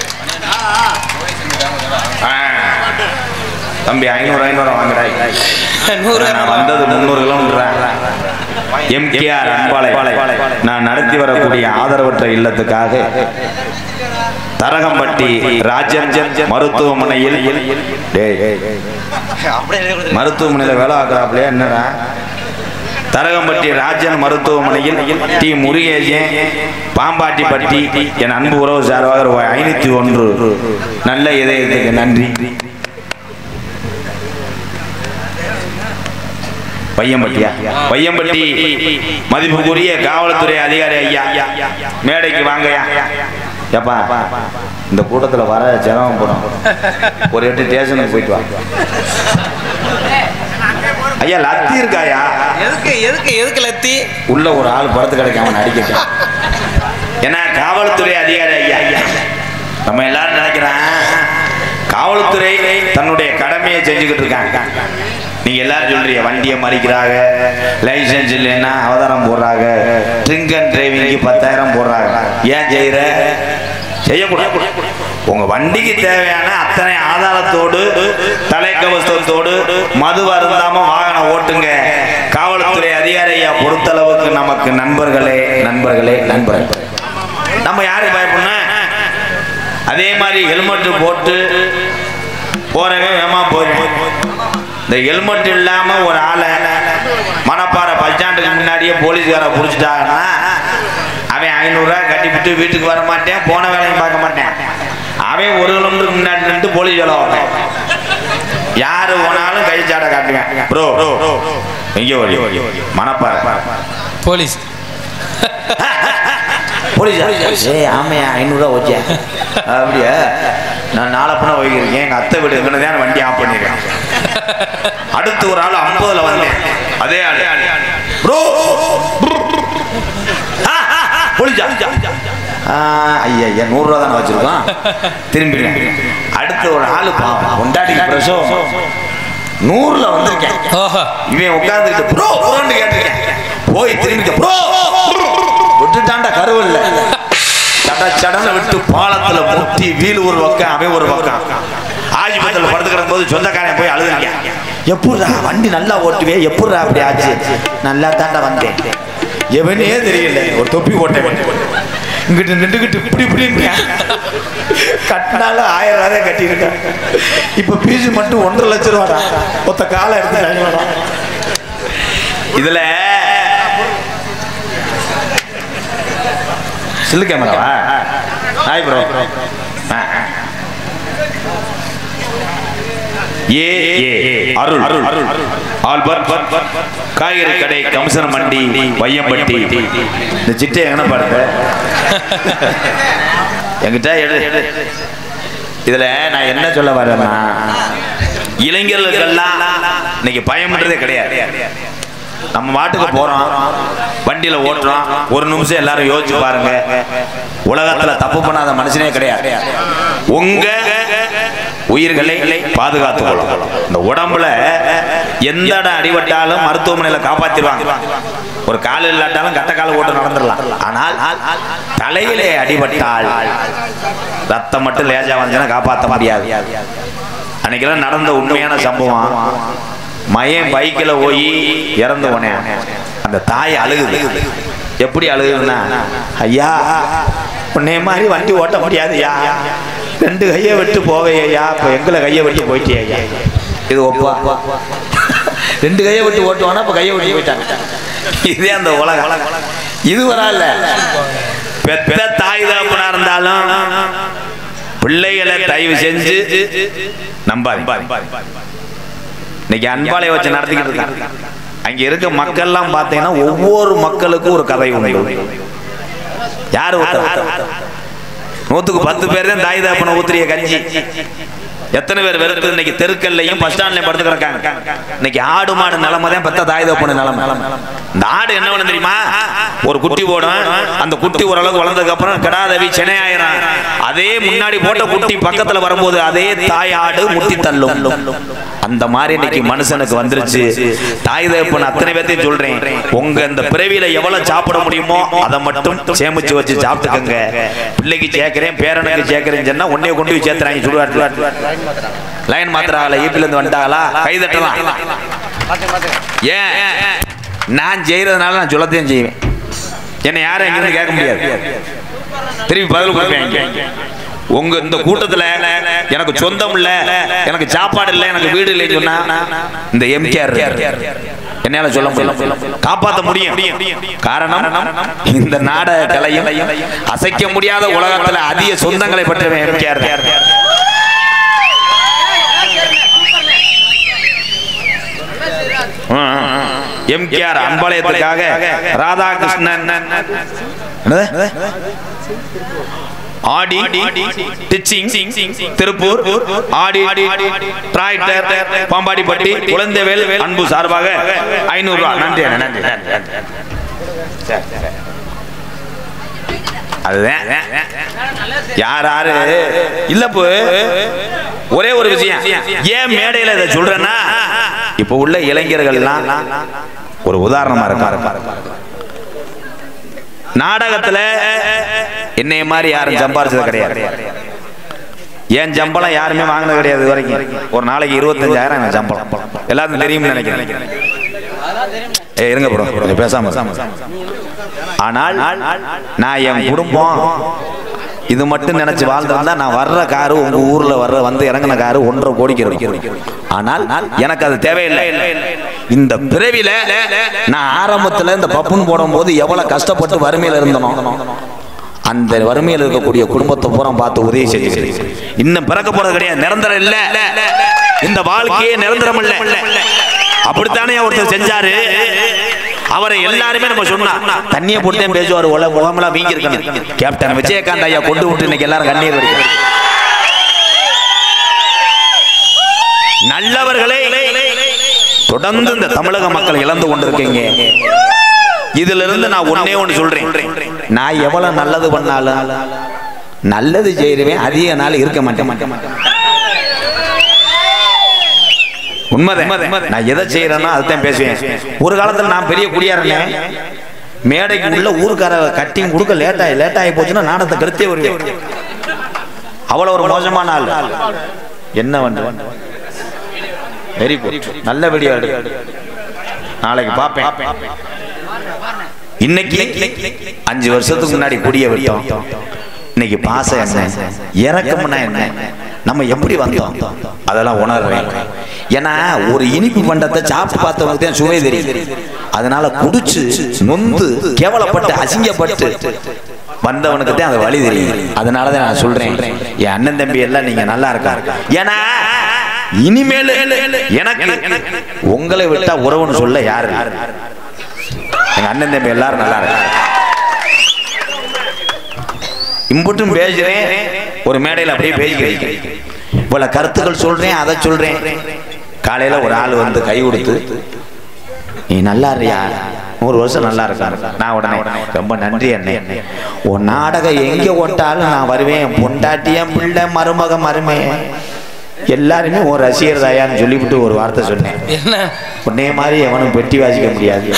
ஆ. தம்பி ஐநூறு ஐநூறு வாங்குறாய் நூறு நான் வந்தது முந்நூறு கிலோமீட்டர் எம்கேஆர் அன்பாலை நான் நடத்தி வரக்கூடிய ஆதரவற்ற இல்லத்துக்காக தரகம்பட்டி ராஜன் மருத்துவமனையில் டேய், மருத்துவமனையில் வேலை ஆக்குறாப்லையா என்னடா தரகம்பட்டி ராஜன் மருத்துவமனையில் டி முருகேசன் பாம்பாட்டிப்பட்டி என் அன்பு உறவு சார்பாக ரூபாய் ஐநூத்தி ஒன்று நல்ல இதயத்துக்கு நன்றி பையம்பட்டியா பையம்பட்டி மதிப்புக்குரிய காவல்துறை அதிகாரி ஐயா மேடைக்கு வாங்கயா ஏப்பா இந்த கூட்டத்துல வர ஜனம் போடும் ஒரு எட்டு ஸ்டேஷனுக்கு போயிட்டு வா ஐயா லத்தி இருக்காயா எதுக்கு எதுக்கு எதுக்கு லத்தி உள்ள ஒரு ஆள் படத்து கிடைக்காம நடிக்கட்டும் ஏன்னா காவல்துறை அதிகாரி ஐயா ஐயா நம்ம எல்லாரும் நினைக்கிறேன் காவல்துறை தன்னுடைய கடமையை செஞ்சுக்கிட்டு இருக்காங்க நீங்க எல்லாரும் சொல்றீங்க வண்டியை மறிக்கிறாங்க லைசன்ஸ் இல்லைன்னா அவதாரம் போடுறாங்க ட்ரிங்க் அண்ட் டிரைவிங்க்கு பத்தாயிரம் போடுறாங்க ஏன் செய்யற செய்யக்கூடாது உங்க வண்டிக்கு தேவையான அத்தனை ஆதாரத்தோடு தலைக்கவசத்தோடு மது அருந்தாம வாகனம் ஓட்டுங்க காவல்துறை அதிகாரியா பொறுத்தளவுக்கு நமக்கு நண்பர்களே நண்பர்களே நண்பர்கள் நம்ம யாரை பயப்படணும் அதே மாதிரி ஹெல்மெட் போட்டு போறவன் வேமா போயிடும் இந்த ஹெல்மெட் இல்லாம ஒரு ஆளை மணப்பாறை பஸ் ஸ்டாண்டுக்கு முன்னாடியே போலீஸ்கார புடிச்சிட்டாங்கன்னா அவன் ஐநூறுரூவா கட்டிவிட்டு வீட்டுக்கு வர மாட்டேன் போன வேலையும் பார்க்க மாட்டேன் அவன் ஒரு கிலோமீட்டருக்கு முன்னாடி நின்று போலீஸ் வேலை வைப்பேன் யாரு போனாலும் கை சாட காட்டுவேன் ப்ரோ எங்கே வழி மணப்பாறை போலீஸ் போலீஸ் ஏய் ஆமையா ஐநூறுரூவா வச்சேன் அப்படியா நான் நாலப்பன போய்க்கிறேன் எங்கள் அத்தை வீடு இருக்குன்னு தான் வண்டி ஆஃப் பண்ணியிருக்கேன் அடுத்து ஒரு ஆள் ஐம்பதுல வந்தேன் அதே ஆள் ப்ரோ போலீஸா ஐயா ஐயா நூறுரூவா தானே வச்சிருக்கோம் திரும்பிடுறேன் அடுத்து ஒரு ஆளு பாவம் கொண்டாடிக்கு பிரசவம் நூறுல வந்திருக்கேன் ஓஹோ இவன் உட்கார்ந்துக்கிட்டு ப்ரோ ப்ரோன்னு கேட்டிருக்கேன் போய் திரும்பிக்க ப்ரோ விட்டுட்டாண்டா கருவல்ல சட சடன விட்டு பாலத்துல முட்டி வீல் ஒரு பக்கம் அவன் ஒரு பக்கம் ஆஜிபத்தில் படுத்து கிடக்கும் போது சொந்தக்காரன் போய் அழுதுங்க எப்படா வண்டி நல்லா ஓட்டுவே எப்படா அப்படி ஆச்சு நல்லா தாண்டா வந்தேன் எவனே தெரியல ஒரு தொப்பி போட்டேன் இங்கிட்டு நின்றுக்கிட்டு இப்படி இப்படின்னு கட்டினாலும் ஆயிரம் ரூபாய் கட்டியிருக்கேன் இப்ப பீஸ் மட்டும் ஒன்றரை லட்சம் ரூபாடா ஒத்த காலை எடுத்து இதுல சில்லு கேமராவா ஹாய் ப்ரோ ஏ ஏ அருள் அருள் ஆல்பர்ட் காய்கறி கடை கம்சன மண்டி வையம்பட்டி இந்த சிட்டை எங்கன பாருங்க என்கிட்ட எடு இதுல நான் என்ன சொல்ல வரேன்னா இளைஞர்களுக்கெல்லாம் இன்னைக்கு பயம்ன்றதே கிடையாது நம்ம மாட்டுக்கு போறோம் வண்டியில ஓட்டுறோம் ஒரு நிமிஷம் எல்லாரும் யோசிச்சு பாருங்க உலகத்துல தப்பு பண்ணாத மனுஷனே கிடையாது உங்க உயிர்களை பாதுகாத்துக் கொள்ளும் இந்த உடம்புல எந்த இடம் அடிபட்டாலும் மருத்துவமனையில காப்பாத்திடுவாங்க ஒரு கால் இல்லாட்டாலும் கட்ட கால ஓட்டு நடந்துடலாம் ஆனால் தலையிலே அடிபட்டால் ரத்தம் மட்டும் லேஜா வந்துச்சுன்னா காப்பாற்ற முடியாது அன்னைக்கெல்லாம் நடந்த உண்மையான சம்பவம் மயன் பைக்கில் போய் இறந்து போனேன் அந்த தாய் அழுகுது எப்படி அழுகுதுன்னா ஐயா உன்னை மாதிரி வண்டி ஓட்ட முடியாதுயா ரெண்டு கையை விட்டு போவையா இப்போ எங்களை கையை விட்டு போயிட்டியா ஐயா இது ஒப்பா ரெண்டு கையை விட்டு ஓட்டுவானா இப்போ கையை விட்டு போயிட்டாங்க இதே அந்த உலகம் இது வரல பெத்த தாய் தகப்பனா இருந்தாலும் பிள்ளைகளை தயவு செஞ்சு நம்பாது இன்னைக்கு அன்பாலை வச்சு நடத்திக்கிட்டு இருக்காங்க அங்க இருக்க மக்கள்லாம் பார்த்தீங்கன்னா ஒவ்வொரு மக்களுக்கும் ஒரு கதை உண்டு யாரு ஒருத்தர் நூத்துக்கு பத்து பேர் தான் தாய் தாப்பன ஊத்திரிய கஞ்சி எத்தனை பேர் வெறுத்து இன்னைக்கு தெருக்கல்லையும் பஸ் ஸ்டாண்ட்லயும் படுத்து கிடக்காங்க இன்னைக்கு ஆடு மாடு நிலைமை தான் பெத்த தாய் தப்பன நிலைமை இந்த ஆடு என்ன பண்ணு தெரியுமா ஒரு குட்டி போடும் அந்த குட்டி ஓரளவுக்கு வளர்ந்ததுக்கு அப்புறம் கிடாதவி சென்னை ஆயிரும் அதே முன்னாடி போட்ட குட்டி பக்கத்துல வரும்போது அதே தாய் ஆடு முட்டி தள்ளும் அந்த மாதிரி இன்னைக்கு மனுஷனுக்கு வந்துருச்சு தாய் தகப்பன் அத்தனை பேர்த்தையும் சொல்றேன் உங்க இந்த பிறவியில எவ்வளவு சாப்பிட முடியுமோ அதை மட்டும் சேமிச்சு வச்சு சாப்பிட்டுக்கங்க பிள்ளைக்கு சேர்க்கிறேன் பேரனுக்கு சேர்க்கிறேன்னு சொன்னா உன்னைய கொண்டு போய் சேர்த்துறாங்க சுடுவாட்டு லைன் மாத்திராங்களா ஈபில இருந்து வந்துட்டாங்களா கை தட்டலாம் ஏன் நான் செய்யறதுனால நான் சொல்லத்தையும் செய்வேன் என்னை யாரும் எங்கிருந்து கேட்க முடியாது திருப்பி பதில் கொடுப்பேன் உங்க இந்த கூட்டத்துல எனக்கு சொந்தம் இல்ல எனக்கு சாப்பாடு இல்ல எனக்கு வீடு இல்லைன்னு சொன்னா இந்த எம்கேஆர் என்னால சொல்ல முடியும் காப்பாத்த முடியும் காரணம் இந்த நாடக கலையும் அசைக்க முடியாத உலகத்துல அதிக சொந்தங்களை பற்றிய எம்கேஆர் எம்கேஆர் அன்பாலயத்துக்காக ராதாகிருஷ்ணன் என்னது? ஆடி டிச்சிங் திருப்பூர் ஆடி டிராக்டர் பாம்பாடிப்பட்டி குழந்தைவேல் அன்பு சார்பாக ஐநூறு ரூபாய் நன்றி அண்ணா, நன்றி நன்றி, நன்றி. சரி, சரி. அதுதான் யார் யாரு இல்ல இப்போ ஒரே ஒரு விஷயம் ஏன் மேடையில இதை சொல்றேன்னா இப்ப உள்ள இளைஞர்கள்லாம் ஒரு உதாரணமா இருக்கா நாடகத்துல என்னைய மாதிரி யாரும் சம்பாரிச்சது கிடையாது என் சம்பளம் யாருமே வாங்கினது கிடையாது இது வரைக்கும் ஒரு நாளைக்கு இருபத்தஞ்சாயிரம் எனக்கு சம்பளம் எல்லாத்துக்கும் தெரியும்னு நினைக்கிறேன் ஏ இருங்க ப்ரோ கொஞ்சம் பேசாம இருங்க. ஆனால் நான் என் குடும்பம் இது மட்டும் நினைச்சு வாழ்ந்திருந்தா நான் வர்ற காரு உங்க ஊர்ல வர்ற வந்து இறங்கின காரு ஒன்றரை கோடிக்கு இருக்கும் ஆனால் எனக்கு அது தேவையில்லை இந்த பிறவில நான் ஆரம்பத்துல இந்த பப்புன்னு போடும்போது எவ்வளவு கஷ்டப்பட்டு வறுமையில இருந்தனோ அந்த வறுமையில் இருக்கக்கூடிய குடும்பத்தை பூரா பார்த்து உதவி செஞ்சு இன்னும் பிறக்க போறது கிடையாது நிரந்தரம் இல்ல இந்த வாழ்க்கையே நிரந்தரம் இல்ல அப்படித்தானே ஒருத்தர் செஞ்சாரு அவரை எல்லாருமே நம்ம சொன்னா தண்ணியை போட்டு தான் பேசுவார் உல முகமெல்லாம் வீங்கி இருக்கணும் கேப்டன் விஜயகாந்த் ஐயா கொண்டு விட்டு இன்னைக்கு எல்லாரும் கண்ணீர் வடிக்கிறாங்க நல்லவர்களே தொடர்ந்து இந்த தமிழக மக்கள் இழந்து கொண்டிருக்கீங்க இதுல இருந்து நான் ஒன்னே ஒன்று சொல்றேன் நான் எவ்வளவு நல்லது பண்ணாலும் நல்லது செய்யறவன் அதிக நாள் இருக்க மாட்டேன் உண்மைதான் நான் எதை செய்யறேனோ அதுதான் பேசுவேன் ஒரு காலத்துல நான் பெரிய குடியாரனே மேடைக்கு உள்ள ஊருக்கார கட்டிங் கொடுக்க லேட் ஆகி லேட் ஆகி போச்சுன்னா நாடகத்தை கருத்தே வருவேன் அவ்வளவு ஒரு மோசமான ஆள் என்ன பண்ண வெரி குட் நல்ல வீடியோ எடு நாளைக்கு பார்ப்பேன் இன்னைக்கு அஞ்சு வருஷத்துக்கு முன்னாடி குடிய விட்டோம் இன்னைக்கு பாசம் என்ன இறக்கம்னா என்ன நம்ம எப்படி வந்தோம் அதெல்லாம் உணர்றேன் ஏன்னா ஒரு இனிப்பு பண்டத்தை சாப்பிட்டு பார்த்தவங்க தான் சுவை தெரியும் அதனால குடிச்சு நொந்து கேவலப்பட்டு அசிங்கப்பட்டு வந்தவனுக்கு தான் அது வழி தெரியும் அதனால தான் நான் சொல்றேன் என் அண்ணன் தம்பி எல்லாம் நீங்க நல்லா இருக்கா ஏன்னா இனிமேல் எனக்கு உங்களை விட்டா உறவுன்னு சொல்ல யாரு எங்க அண்ணன் தம்பி எல்லாரும் நல்லா இருக்காங்க இம்புட்டும் பேசுறேன் ஒரு மேடையில் அப்படியே பேசிக்கிறேன் இவ்வளவு கருத்துக்கள் சொல்றேன் அதை சொல்றேன் காலையில ஒரு ஆள் வந்து கை கொடுத்து நீ நல்லா இருக்கியா நூறு வருஷம் நல்லா இருக்காரு நான் உடனே ரொம்ப நன்றி அண்ணே உன் நாடகம் எங்க ஓட்டாலும் நான் வருவேன் என் பொண்டாட்டியன் பிள்ளை மருமக மருமே எல்லாருமே ஒரு ரசிகர் தாயான்னு சொல்லிவிட்டு ஒரு வார்த்தை சொன்னேன் என்ன உன்னைய மாதிரி எவனும் பெட்டி வாசிக்க முடியாது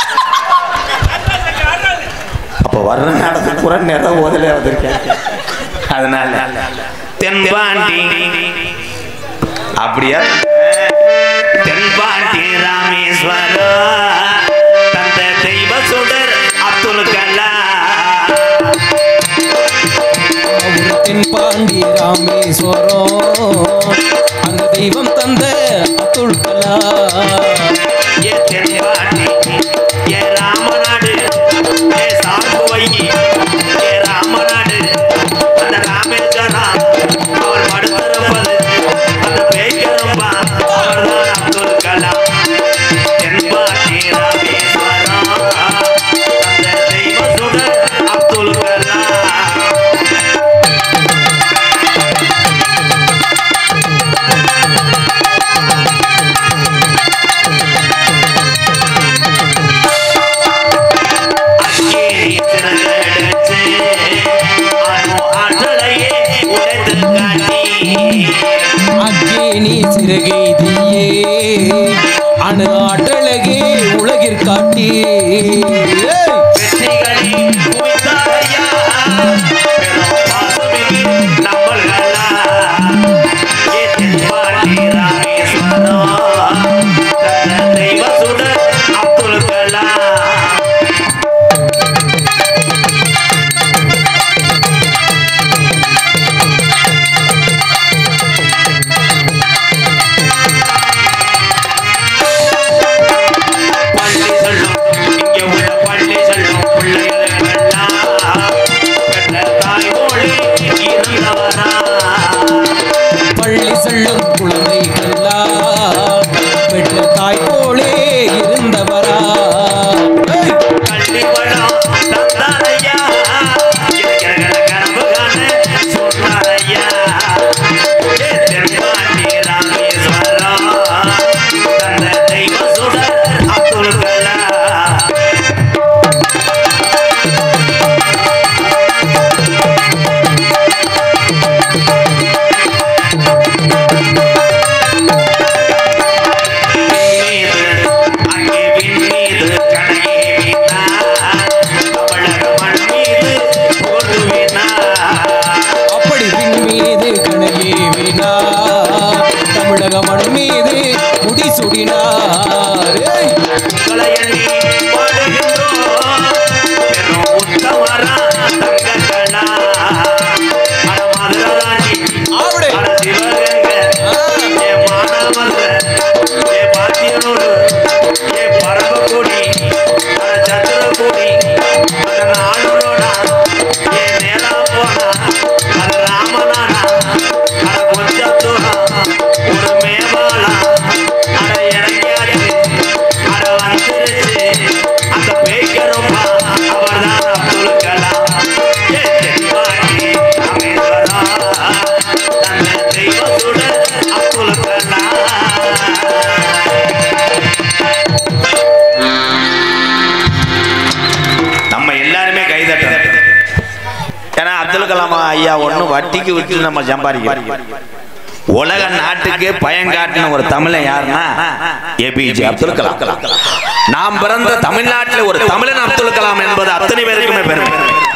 அப்போ வர்ற நாடகம் கூட நிறைய ஓதலே வந்திருக்கேன் அதனால தென்பாண்டி அப்படியா தென்பாண்டி ராமேஸ்வரம் தந்த தெய்வ சுடர் அப்துல் கலாம் ஒரு தென்பாண்டி ராமேஸ்வரம் அந்த தெய்வம் தந்த அத்துல் கலாம் ஏ தென்பாண்டி ஏ ராமநாடு ஏ சாகுவை ஏ ராமநாடு அந்த ராமேஸ்வரம் அவர் படுத்திருப்பது அந்த பேய்க்கரும்பா அவர்தான் அப்துல் கலாம் தென்பாண்டி ராமேஸ்வரம் அந்த தெய்வ சுடர் அப்துல் கலாம் அக்கேரி திரளெடுத்து அணு ஆற்றலையே உடைத்து காட்டி அக்கேணி சிறகைதியே அணு ஆற்றலகே உலகிற்காட்டி ஏய்! வெற்றிகளை குவித்தாரையா பெரும் பாசமிகு நம்மள்களா ஏற்றில் பாண்டி ராமேஸ்வரம் தந்த தெய்வ சுடர் அப்துல் கலாம் பள்ளி செல்லும் இங்கே உள்ள பள்ளி செல்லும் பிள்ளைகளெல்லாம் பெற்ற தாய்மொழி இருந்தவனா பள்ளி செல்லும் குழந்தைகள்லாம் பெற்ற தாய் போலே இருந்தவரா ஏய்! கல்வி படம் தந்தாரையா இருக்கிற கனவு காண சொன்னாரையா ஏ தென்பாண்டி ராமேஸ்வரம் தந்த தெய்வ சுடர் அப்துல் கலாம் மீது அங்கே விண்மீது கணையே வீணார் தமிழக மண் மீது போடுவினார் அப்படி விண் மீது கணையே வினா தமிழக மண் மீது முடி சுடினார் ஏய்! உங்களை எண்ணி பாடுகின்றோம் பெரும் உத்தமரா தங்கங்களா அட மதுரராணி ஆவடே. அட சிவகங்கை ஆ. ஏ மானாமதுரை ஏ பாத்தியனூர் ஏ பரமக்குடி அட சந்திரகுடி அட நாளூரோடா ஏ நேரா போனா அட ராமநாடா அட கொஞ்சம் தூரம் ஒரு மேமாலா அட இறங்கியாச்சு அட வந்துருச்சு அந்த பேய்க்கரும்பா அவர்தான் அப்துல் கலாம் ஏ தென்பாண்டி ராமேஸ்வரம் தன்னை தெய்வ சுடர் அப்துல் கலாம் நம்ம எல்லாருமே கைதட்டணும் ஏன்னா அப்துல் கலாம் ஐயா ஒண்ணு வட்டிக்கு விட்டு நம்ம சம்பாதிக்கிறோம் உலக நாட்டுக்கு பயங்காட்டின ஒரு தமிழன் யாருன்னா ஏபிஜே அப்துல் கலாம் நாம் பிறந்த தமிழ்நாட்டில் ஒரு தமிழன் அப்துல் கலாம் என்பது அத்தனை பேருக்குமே பெருமை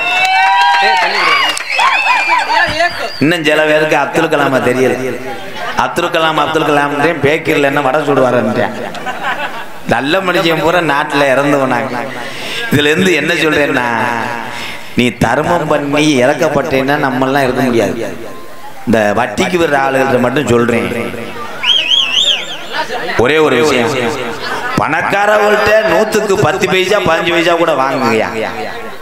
இன்னும் சில பேருக்கு அப்துல் கலாம தெரியல அப்துல் கலாம் அப்துல் கலாம்ன்றேன் பேக்கரியில் என்ன வடை சுடுவாருன்றேன் நல்ல மனுஷன் பூரா நாட்டில் இறந்துவனாங்க இதுல இருந்து என்ன சொல்றேன்னா நீ தர்மம் பண்ணி இறக்கப்பட்டேன்னா நம்மெல்லாம் இருக்க முடியாது இந்த வட்டிக்கு வர்ற ஆளுகள்ட்ட மட்டும் சொல்றேன் ஒரே ஒரு விஷயம் பணக்காரவங்கள்ட்ட நூத்துக்கு பத்து பைசா பதினஞ்சு பைசா கூட வாங்குங்கய்யா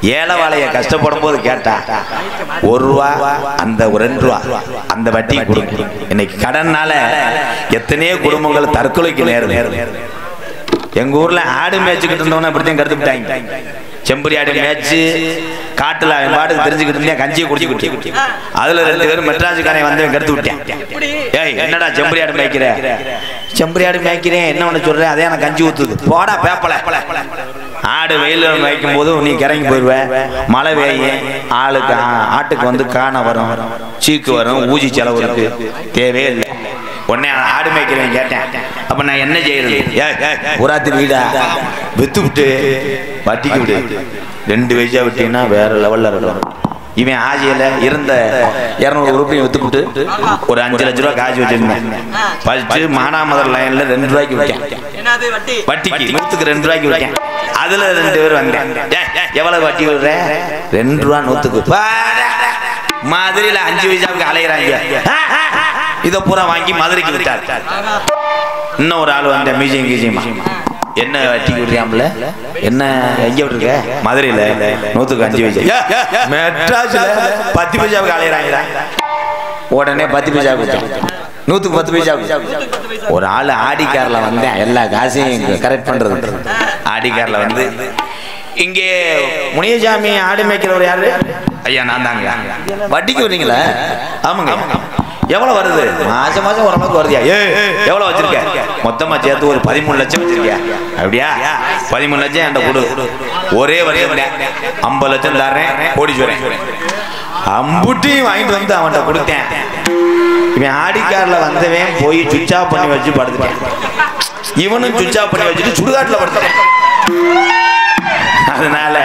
ஏழை வாழைய கஷ்டப்படும் போது கேட்டா ஒரு ரூபா அந்த ஒரு ரெண்டு ரூபா அந்த வட்டி கொடுக்கும் இன்னைக்கு கடன்னால எத்தனையோ குடும்பங்கள் தற்கொலைக்கு நேரம் எங்க ஊர்ல ஆடு மேய்ச்சிக்கிட்டு இருந்தவன இப்படித்தான் கருத்து விட்டாங்க செம்பரி ஆடு மேய்ச்சி காட்டுல அவன் பாட்டுக்கு தெரிஞ்சுக்கிட்டு இருந்தேன் கஞ்சியை குடிச்சுக்கிட்டு அதுல ரெண்டு பேரும் மெட்ராஸுக்காரன் வந்து கருத்து விட்டேன் ஏய் என்னடா செம்பரி ஆடு மேய்க்கிற செம்பரி ஆடு மேய்க்கிறேன் என்ன ஒண்ணு சொல்றேன் அதே எனக்கு கஞ்சி ஊத்துது போடா பேப்பல ஆடு வெயில மேய்க்கும் போது நீ கிறங்கி போயிடுவ மழை பெய்யும் ஆளுக்கு ஆ- ஆட்டுக்கு வந்து காண வரும் சீக்கு வரும் ஊசி செலவு இருக்கு தேவையே இல்லை உடனே ஆடு மேய்க்கிறேன் கேட்டேன் அப்ப நான் என்ன செய்யறது ஏய், ஏய், ஊராத்தி வீடா வித்து விட்டு வட்டிக்கு விடு ரெண்டு வயசா விட்டீங்கன்னா வேற லெவல்ல இருக்கும் இவன் ஆஜியில இருந்த இருநூறு உறுப்பையும் வித்துக்கிட்டு ஒரு அஞ்சு லட்ச ரூபா காசு வச்சிருந்தேன் ஃபர்ஸ்ட் மானாமதர் லைன்ல ரெண்டு ரூபாய்க்கு விட்டேன் என்னது வட்டி வட்டிக்கு நூத்துக்கு ரெண்டு ரூபாய்க்கு விட்டேன் அதுல ரெண்டு பேர் வந்தேன் டேய், எவ்வளவு வட்டி விடுற ரெண்டு ரூபா நூத்துக்கு பாடா. மதுரையில அஞ்சு வயசாவுக்கு அலையிறாங்க இத பூரா வாங்கி மதுரைக்கு விட்டார் இன்னும் ஒரு ஆள் வந்த மியூசியம் கியூசியமா என்ன வட்டி விடுறியாம்ல என்ன எங்க விட்டுருக்க மதுரையில நூத்துக்கு அஞ்சு வயசு மெட்ராஸ்ல பத்து பைசாவுக்கு அலையிறாங்க உடனே பத்து பைசாவுக்கு விட்டேன் நூத்துக்கு பத்து பைசாவுக்கு ஒரு ஆள் ஆடி கார்ல வந்தேன் எல்லா காசையும் கரெக்ட் பண்றது ஆடி கார்ல வந்து இங்கே முனியசாமி ஆடு மேய்க்கிறவர் யாரு ஐயா நான் தாங்க வட்டிக்கு வர்றீங்களா ஆமாங்க எவ்வளவு வருது மாசம் மாசம் ஓரளவுக்கு வருதியா ஏ எவ்வளவு வச்சிருக்க மொத்தமா சேர்த்து ஒரு பதிமூணு லட்சம் வச்சிருக்கியா அப்படியா பதிமூணு லட்சம் என்கிட்ட கொடு ஒரே வருஷம் ஐம்பது லட்சம் தரேன் கோடீஸ்வரன் அம்புட்டியும் வாங்கிட்டு வந்து அவன்கிட்ட கொடுத்தேன் இவன் ஆடிக்காரில் வந்தவன் போய் சுவிட்ச் ஆஃப் பண்ணி வச்சு படுத்துட்டான் இவனும் சுவிட்ச் ஆஃப் பண்ணி வச்சுட்டு சுடுகாட்டில் படுத்துட்டான் அதனால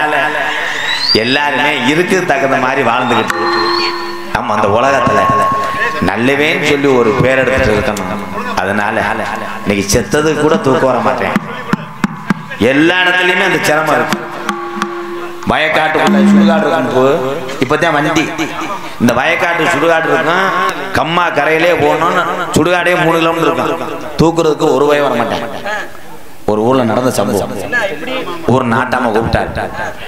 எல்லாருமே இருக்கு தகுந்த மாதிரி வாழ்ந்துகிட்டு நம்ம அந்த உலகத்துல நல்லவேன்னு சொல்லி ஒரு பேர் எடுத்துட்டு இருக்கணும் அதனால இன்னைக்கு செத்தது கூட தூக்கம் வர மாட்டேன் எல்லா இடத்துலயுமே அந்த சிரமம் இருக்கு வயக்காட்டுக்குள்ள சுடுகாடு இருக்கும் இப்போ இப்பதான் வண்டி இந்த வயக்காட்டு சுடுகாடு இருக்கும் கம்மா கரையிலே போகணும்னு சுடுகாடே மூணு கிலோமீட்டர் இருக்கும் தூக்குறதுக்கு ஒரு வய வர மாட்டேன் ஒரு ஊர்ல நடந்த சம்பவம் ஊர் நாட்டாம கூப்பிட்டாரு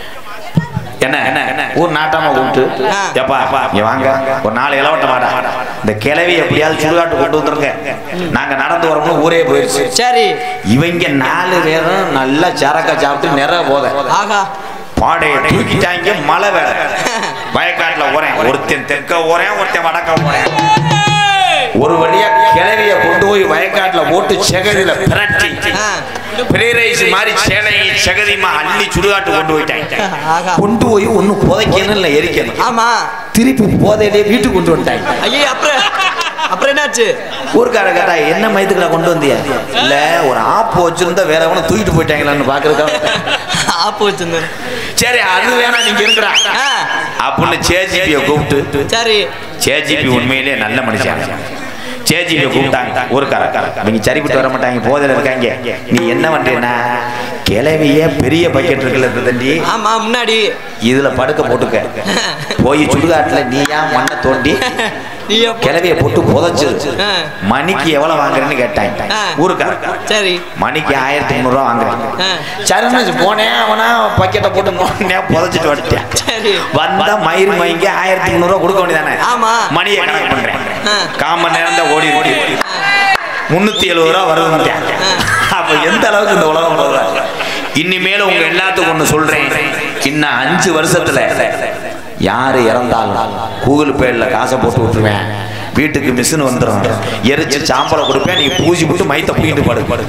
என்ன என்ன ஊர் நாட்டாம கூப்பிட்டு எப்பா இங்க வாங்க ஒரு நாலு இளவட்ட மாடா இந்த கிளவி எப்படியாவது சுடுகாட்டு கொண்டு வந்துருங்க நாங்க நடந்து வரோம்னு ஊரே போயிருச்சு சரி இவங்க நாலு பேரும் நல்லா சரக்க சாப்பிட்டு நிற போத ஆகா பாடையை தூக்கிட்டாங்க மழை வேற வயக்காட்டுல ஓரேன் ஒருத்தன் தெற்க ஓரேன் ஒருத்தன் வடக்க ஓரேன் ஒரு வழியா கிளவிய கொண்டு போய் வயக்காட்டுல போட்டு செகதியில பிரட்டி ஆ. பிரேரைஸ் மாதிரி சேனையை செகதிமா அள்ளி சுடுகாட்டு கொண்டு போயிட்டாங்க ஆகா கொண்டு போய் ஒண்ணு புதைக்கணும் இல்ல எரிக்கணும் ஆமா திருப்பி போதையிலே வீட்டுக்கு கொண்டு வந்துட்டாங்க ஐயே அப்புறம் அப்புறம் என்னாச்சு ஊருக்கார கேட்டா என்ன மயத்துக்குள்ள கொண்டு வந்தியா இல்ல ஒரு ஆப்பு வச்சிருந்தா வேற எவனும் தூக்கிட்டு போயிட்டாங்களான்னு பாக்குறதுக்காக ஆப்பு வச்சிருந்தேன் சரி அது வேணா நீங்க இருக்கிறா ஆ, அப்படின்னு சேஜிபியை கூப்பிட்டு சரி சேஜிபி உண்மையிலே நல்ல மனுஷன் சேஜிபியை கூப்பிட்டாங்க ஊருக்கார நீங்க சரிப்பட்டு வர மாட்டாங்க போதையில இருக்காங்க நீ என்ன பண்றேன்னா கிளவிய பெரிய பக்கெட் இருக்குல்ல தண்டி ஆமா முன்னாடி இதுல படுக்க போட்டுக்க போய் சுடுகாட்டுல நீயா மண்ணை தோண்டி நீ எப்போ- கிளவிய போட்டு புதைச்சு ஆ. மணிக்கு எவ்வளவு வாங்குறேன்னு கேட்டாங்க ஆ. ஊருக்கார சரி மணிக்கு ஆயிரத்தி முந்நூறுவா வாங்குறேன் ஆ, சரின்னு போனேன் அவனா பக்கெட்டை போட்டு நோண்டினே புதைச்சிட்டு வந்துட்டேன் சரி வந்தா மயிர் மயங்கி ஆயிரத்தி முந்நூறுவா கொடுக்க வேண்டியதானே ஆமா. மணியை கணக்கு பண்றேன் ஆ. கால் மணி நேரம் தான் ஓடி ஓடி முன்னூத்தி எழுபது ரூபா வருதுன்னு அப்ப எந்த அளவுக்கு இந்த உலகம் போகுது இனிமேல உங்க எல்லாத்துக்கும் ஒண்ணு சொல்றேன் இன்னும் அஞ்சு வருஷத்துல யாரு இறந்தாலும் கூகுள் பேல காசை போட்டு விட்டுருவேன் வீட்டுக்கு மிஷின் வந்துடும் எரிச்சு சாம்பலை கொடுப்பேன் நீ பூசி போட்டு மைத்த பிடிக்கிட்டு படு படு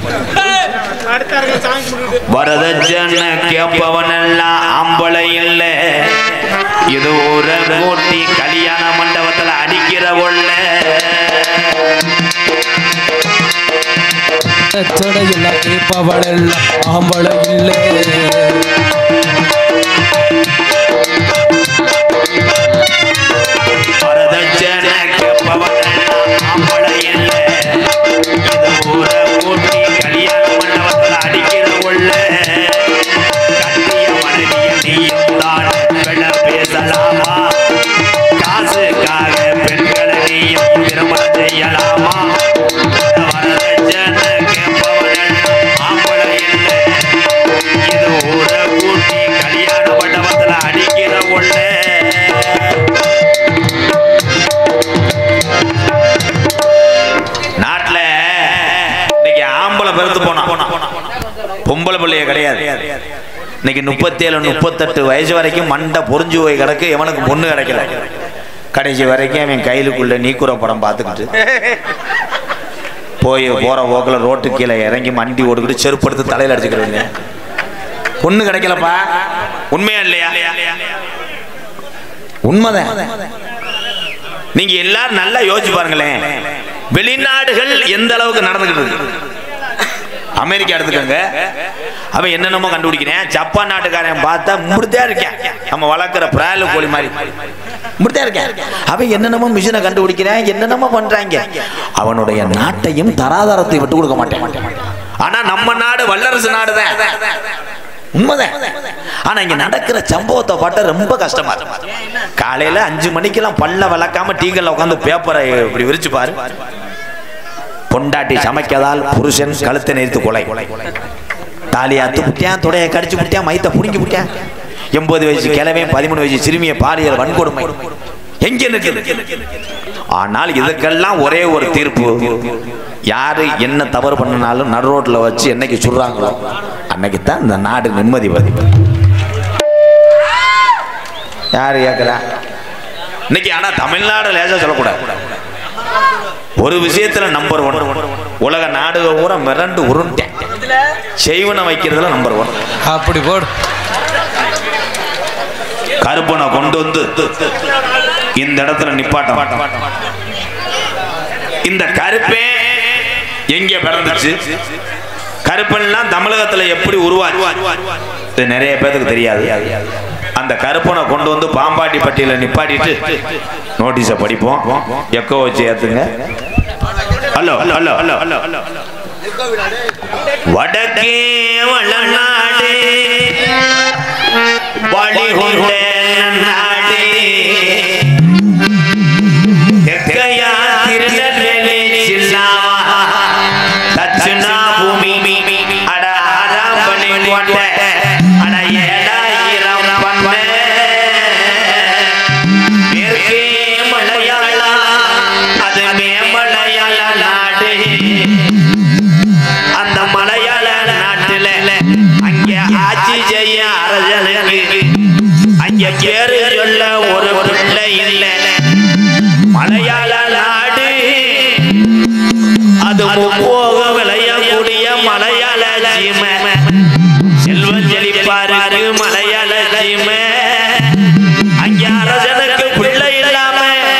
வரதட்சண கேட்பவனெல்லாம் ஆம்பளை இல்ல இது ஒரு கூட்டி கல்யாண மண்டபத்துல அடிக்கிற ஒல்ல ಚಡೆಯಿಲ್ಲ ಕೇಪವಳೆಲ್ಲ ಆಂಬಳ ಇಲ್ಲೇ வரதட்சண கேட்பவனெல்லாம் ஆம்பளை இல்ல இது ஒரு கூட்டி கல்யாண மண்டபத்துல அடிக்கிற ஒல்ல கட்டிய மனைவிய நீயும் தான் வெள்ள பேசலாமா காசுக்காக பெண்களை நீயும் திருமணம் செய்யலாமா வரதட்சணை கேட்பவனெல்லாம் ஆம்பளை இல்லை இது ஊரை கிடையாது இன்னைக்கு முப்பத்தேழு முப்பத்தெட்டு வயசு வரைக்கும் மண்டை பொறிஞ்சு போய் கிடக்கு எவனுக்கு பொண்ணு கிடைக்கல கடைசி வரைக்கும் அவன் கையிலுக்குள்ள நீக்குற படம் பார்த்துக்கிட்டு போய் போற போக்கில் ரோட்டு கீழே இறங்கி மண்டி ஓடிக்கிட்டு செருப்படுத்து தலையில அடிச்சுக்கிறவங்க பொண்ணு கிடைக்கலப்பா உண்மையா இல்லையா உண்மைதான் நீங்க எல்லாரும் நல்லா யோசிச்சு பாருங்களேன் வெளிநாடுகள் எந்த அளவுக்கு நடந்துகிட்டு இருக்கு அமெரிக்கா எடுத்துக்கோங்க அவன் என்னென்னமோ கண்டுபிடிக்கிறேன் ஜப்பான் நாட்டுக்காரன் பார்த்தா முடித்தே இருக்கேன் நம்ம வளர்க்குற பிராயல் கோழி மாதிரி முடித்தே இருக்கேன் அவன் என்னென்னமோ மிஷினை கண்டுபிடிக்கிறேன் என்னென்னமோ பண்றாங்க அவனுடைய நாட்டையும் தராதரத்தை விட்டு கொடுக்க மாட்டேன் ஆனா நம்ம நாடு வல்லரசு நாடு தான் உண்மைதான் ஆனா இங்க நடக்கிற சம்பவத்தை பார்த்தா ரொம்ப கஷ்டமா இருக்கு காலையில அஞ்சு மணிக்கெல்லாம் பல்ல விளக்காம டீக்கல்ல உட்காந்து பேப்பரை இப்படி விரிச்சு பாரு பொண்டாட்டி சமைக்கதால் புருஷன் கழுத்தை நெறித்து கொலை தாலி அத்து புட்டியான் தொடைய கடிச்சு புட்டியான் மைத்த புடுங்கி புட்டியான் எண்பது வயசு கிழவன் பதிமூணு வயசு சிறுமிய பாலியல் வன்கொடுமை எங்க நிற்குது ஆனால் இதுக்கெல்லாம் ஒரே ஒரு தீர்ப்பு யாரு என்ன தவறு பண்ணினாலும் நடு ரோட்ல வச்சு என்னைக்கு சொல்றாங்களோ அன்னைக்கு தான் இந்த நாடு நிம்மதி வரும் யாரு கேட்கல இன்னைக்கு ஆனா தமிழ்நாடு லேசா சொல்லக்கூடாது ஒரு விஷயத்துல நம்பர் ஒன் உலக நாடுகள் பூரா மிரண்டு உருண்டேன் செய்வனை வைக்கிறதுல நம்பர் ஒன் அப்படி போடு கருப்பனை கொண்டு வந்து இந்த இடத்துல நிப்பாட்டம் இந்த கருப்பே எங்க பிறந்துச்சு கருப்பன்லாம் தமிழகத்துல எப்படி உருவாச்சு இது நிறைய பேருக்கு தெரியாது அந்த கருப்பனை கொண்டு வந்து பாம்பாட்டி பட்டியல நிப்பாட்டிட்டு நோட்டீஸை படிப்போம் எக்கோ வச்சு ஏத்துங்க ஹலோ ஹலோ ஹலோ ஹலோ வடக்கே வளநாடு வழிகொண்ட நாடு தெற்கையா திருநெல்வேலி சின்னாவா தட்சிணா பூமி அட ஆராம்பணி கொண்ட அட ஏழாயிரம் பண்ண மேற்கே மலையாளா அது மேமலையாள நாடு அந்த மலையாள நாட்டுல அங்க ஆட்சி செய்ய அரசனுக்கு அங்க பேரு சொல்ல ஒரு பிள்ளை இல்ல மலையாள நாடு அது முப்போக விளையக்கூடிய மலையாள சீமை செல்வம் செழிப்பாருக்கு மலையாள சீமை அங்க அரசனுக்கு பிள்ளை இல்லாம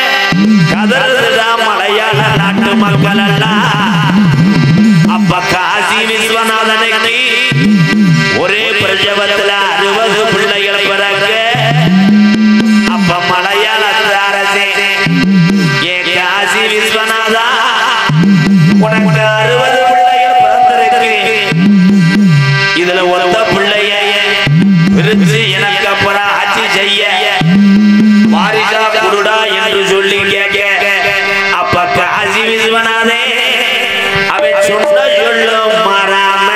கதறுதான் மலையாள நாட்டு மக்கள் எல்லாம் அப்ப காசி விஸ்வநாதனுக்கு ஒரே பிரசவத்துல அறுபது பிள்ளைகள் பிறக்க அப்ப மலையாளத்து அரசே ஏ காசி விஸ்வநாதா உனக்கு அறுபது பிள்ளைகள் பிறந்திருக்கு இதுல ஒத்த பிள்ளைய பிரிச்சு எனக்கு அப்புறம் ஆட்சி செய்ய வாரிசா குருடா என்று சொல்லி கேட்க அப்ப காசி விஸ்வநாதே அவன் சொன்ன சொல்லும் மாறாம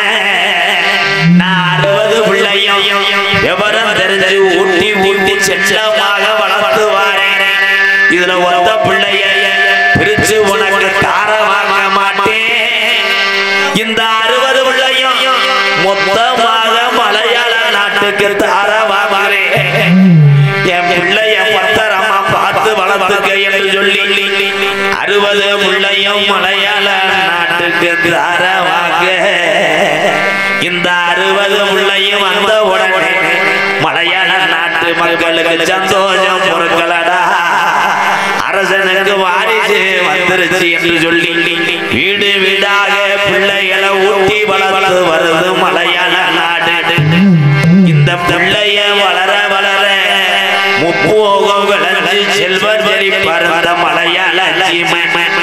நான் அறுபது பிள்ளையும் விவரம் தெரிஞ்சு ஊட்டி ஊட்டி செல்லமாக வளர்த்து வாரேன் இதுல ஒத்த பிள்ளைய பிரிச்சு உனக்கு தார வாங்க மாட்டேன் இந்த அறுபது பிள்ளையும் மொத்தமாக மலையாள நாட்டுக்கு தார வாங்குறேன் என் பிள்ளைய பத்திரமா பார்த்து வளர்த்துக்க என்று சொல்லி அறுபது பிள்ளையும் மலையாள நாட்டுக்கு தார வாங்க இந்த அறுபது பிள்ளையும் வந்த உடனே மலையாள நாட்டு மக்களுக்கு சந்தோஷம் பொருட்களடா அரசனுக்கு வாரிசு வந்துருச்சு என்று சொல்லி வீடு வீடாக பிள்ளைகளை ஊட்டி வளர்த்து வருது மலையாள நாடு இந்த பிள்ளைய வளர வளர முப்போகம் விளைஞ்சு செல்வ செழி பரந்த மலையாள சீமை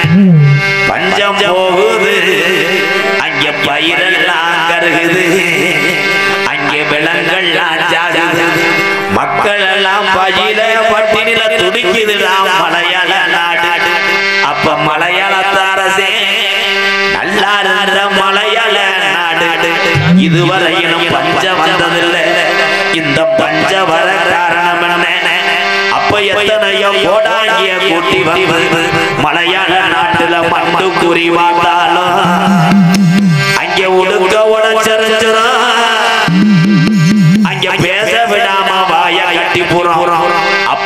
பஞ்சம் போகுது அங்க பயிரெல்லாம் கருகுது அங்கே விலங்கெல்லாம் ஜாகுது மக்கள் எல்லாம் பயில பட்டினில துடிக்குதுடாம் மலையாள நாடு அப்ப மலையாளத்து அரசே நல்லா இருந்த மலையாள நாடு இதுவரையிலும் பஞ்சம் வந்ததில்லை இந்த பஞ்ச வர காரணம் என்ன அப்ப எத்தனையோ கோடாங்கிய கூட்டி வந்து மலையாள நாட்டுல மண்டு குறி பார்த்தாலும் அங்கே உடுக்க உடச்சிருச்சிரும்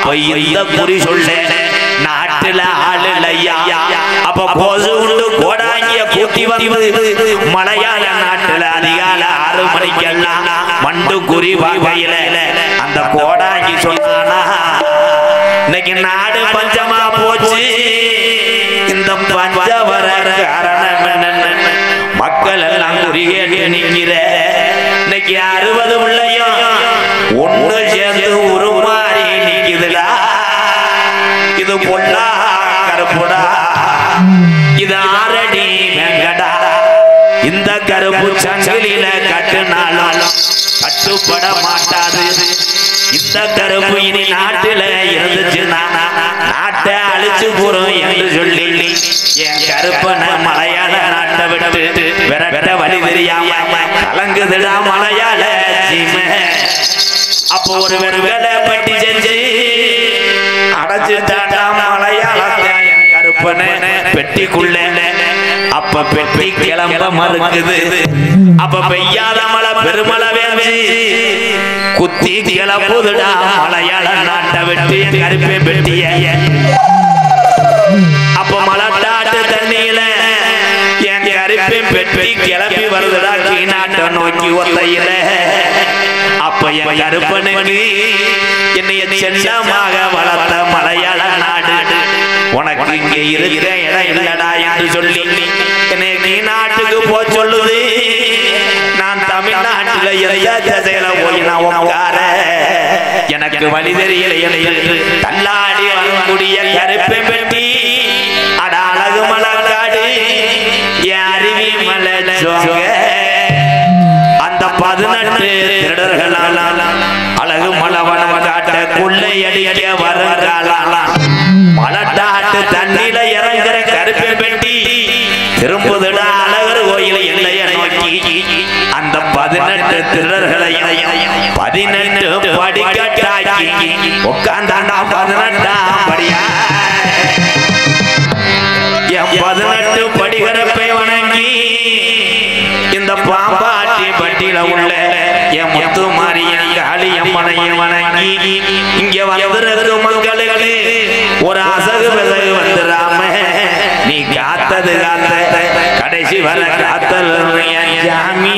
அப்ப இந்த குறி சொல்ல நாட்டுல ஆளுலையா அப்ப கோசு உண்டு கோடாங்கிய கூட்டி வந்து மலையாள நாட்டுல அதிகால ஆறு மணிக்கெல்லாம் மண்டு குறி வகையில அந்த கோடாங்கி சொன்னானா இன்னைக்கு நாடு பஞ்சமா போச்சு இந்த பஞ்சவர காரணம் என்னன்னு மக்கள் எல்லாம் குறிகேட்டு நிற்கிற இன்னைக்கு அறுபது பிள்ளையும் ஒண்ணு சேர்ந்து உருமாறி நிக்குதுடா இது பொல்லா கருப்புடா இது ஆரடி வெங்கடா இந்த கருப்பு சங்கிலில கட்டுனாலும் கட்டுப்பட மாட்டாது இந்த கருப்பு இனி நாட்டில இருந்துச்சுன்னா நாட்டை அழிச்சு போறோம் என்று சொல்லி என் கருப்பன மலையாள நாட்டை விட்டு விரட்ட வழி தெரியாம கலங்குதுடா மலையாள சீமை அப்போ ஒரு வெறுகலை பட்டி செஞ்சு அடைச்சு தாண்டா மலையாளத்தை என் கருப்பனை பெட்டிக்குள்ள அப்ப பெட்டி கிளம்ப மறுக்குது அப்ப பெய்யாத மழை பெருமழை வேஞ்சு குத்தி கிளம்புதுடா மலையாள நாட்டை விட்டு என் கருப்பை பெட்டிய அப்ப மலட்டாட்டு தண்ணியில என் கருப்பை பெட்டி கிளம்பி வருதுடா கீநாட்டை நோக்கி ஒத்தையில அப்ப என் கருப்பனுக்கு என்னைய செல்லமாக வளர்த்த மலையாள நாடு உனக்கு இங்க இருக்கிற இடம் இல்லடா என்று சொல்லி என்னை நீ நாட்டுக்கு போ சொல்லுது நான் தமிழ்நாட்டுல எந்த திசையில போய் நான் உட்கார எனக்கு வழி தெரியல என்று தள்ளாடி வரக்கூடிய கருப்பை பெட்டி அட அழகு மலக்காடு என் அருவி மலை அந்த பதினெட்டு திருடர்களால் அழகு மலவனம் காட்ட கொள்ளையடிக்க வருங்காலாம் மலட்டாட்டு தண்ணில இறங்குற கருப்பை பெட்டி திரும்புதுடா அழகர் கோயில் எல்லைய நோக்கி அந்த பதினெட்டு திருடர்களை பதினெட்டு படிக்கட்டாக்கி உட்கார்ந்தாண்டா பதினெட்டாம் படியா என் பதினெட்டு படிகரப்பை வணங்கி இந்த பாம்பாட்டி பட்டியில உள்ள என் முத்து மாரியன் காளியம்மனையும் வணங்கி இங்க வந்திருக்கிற மக்களுக்கு ஒரு அசகு பிசகு வந்துடாம நீ காத்தது காத்த கடைசி வர காத்தல் என் ஜாமி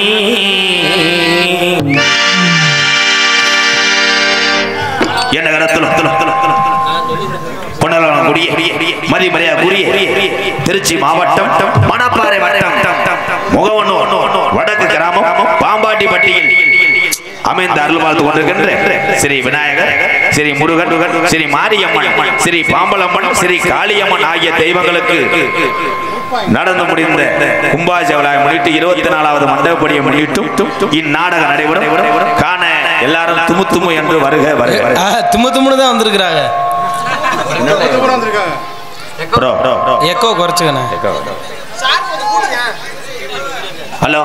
என்ன கரத்துல பொன்னலகுடிய மதிமறையா கூறிய திருச்சி மாவட்டம் மணப்பாறை வட்டம் முகவனூர் வடக்கு கிராமம் பாம்பாட்டி பட்டியில் அமைந்த அருள் பார்த்து கொண்டிருக்கின்ற ஸ்ரீ விநாயகர் ஸ்ரீ முருகன் ஸ்ரீ மாரியம்மன் ஸ்ரீ பாம்பலம்மன் ஸ்ரீ காளியம்மன் ஆகிய தெய்வங்களுக்கு நடந்து முடிந்த கும்பாஜ விழாவை முன்னிட்டு இருபத்தி நாலாவது மண்டபப்படியை முன்னிட்டும் இந்நாடகம் நடைபெறும் காண எல்லாரும் துமு துமு என்று வருக வருக ஆ, தும்மு தும்முன்னு தான் வந்திருக்கிறாங்க ப்ரோ ப்ரோ ப்ரோ எக்கோ குறைச்சுக்கண்ணே ஹலோ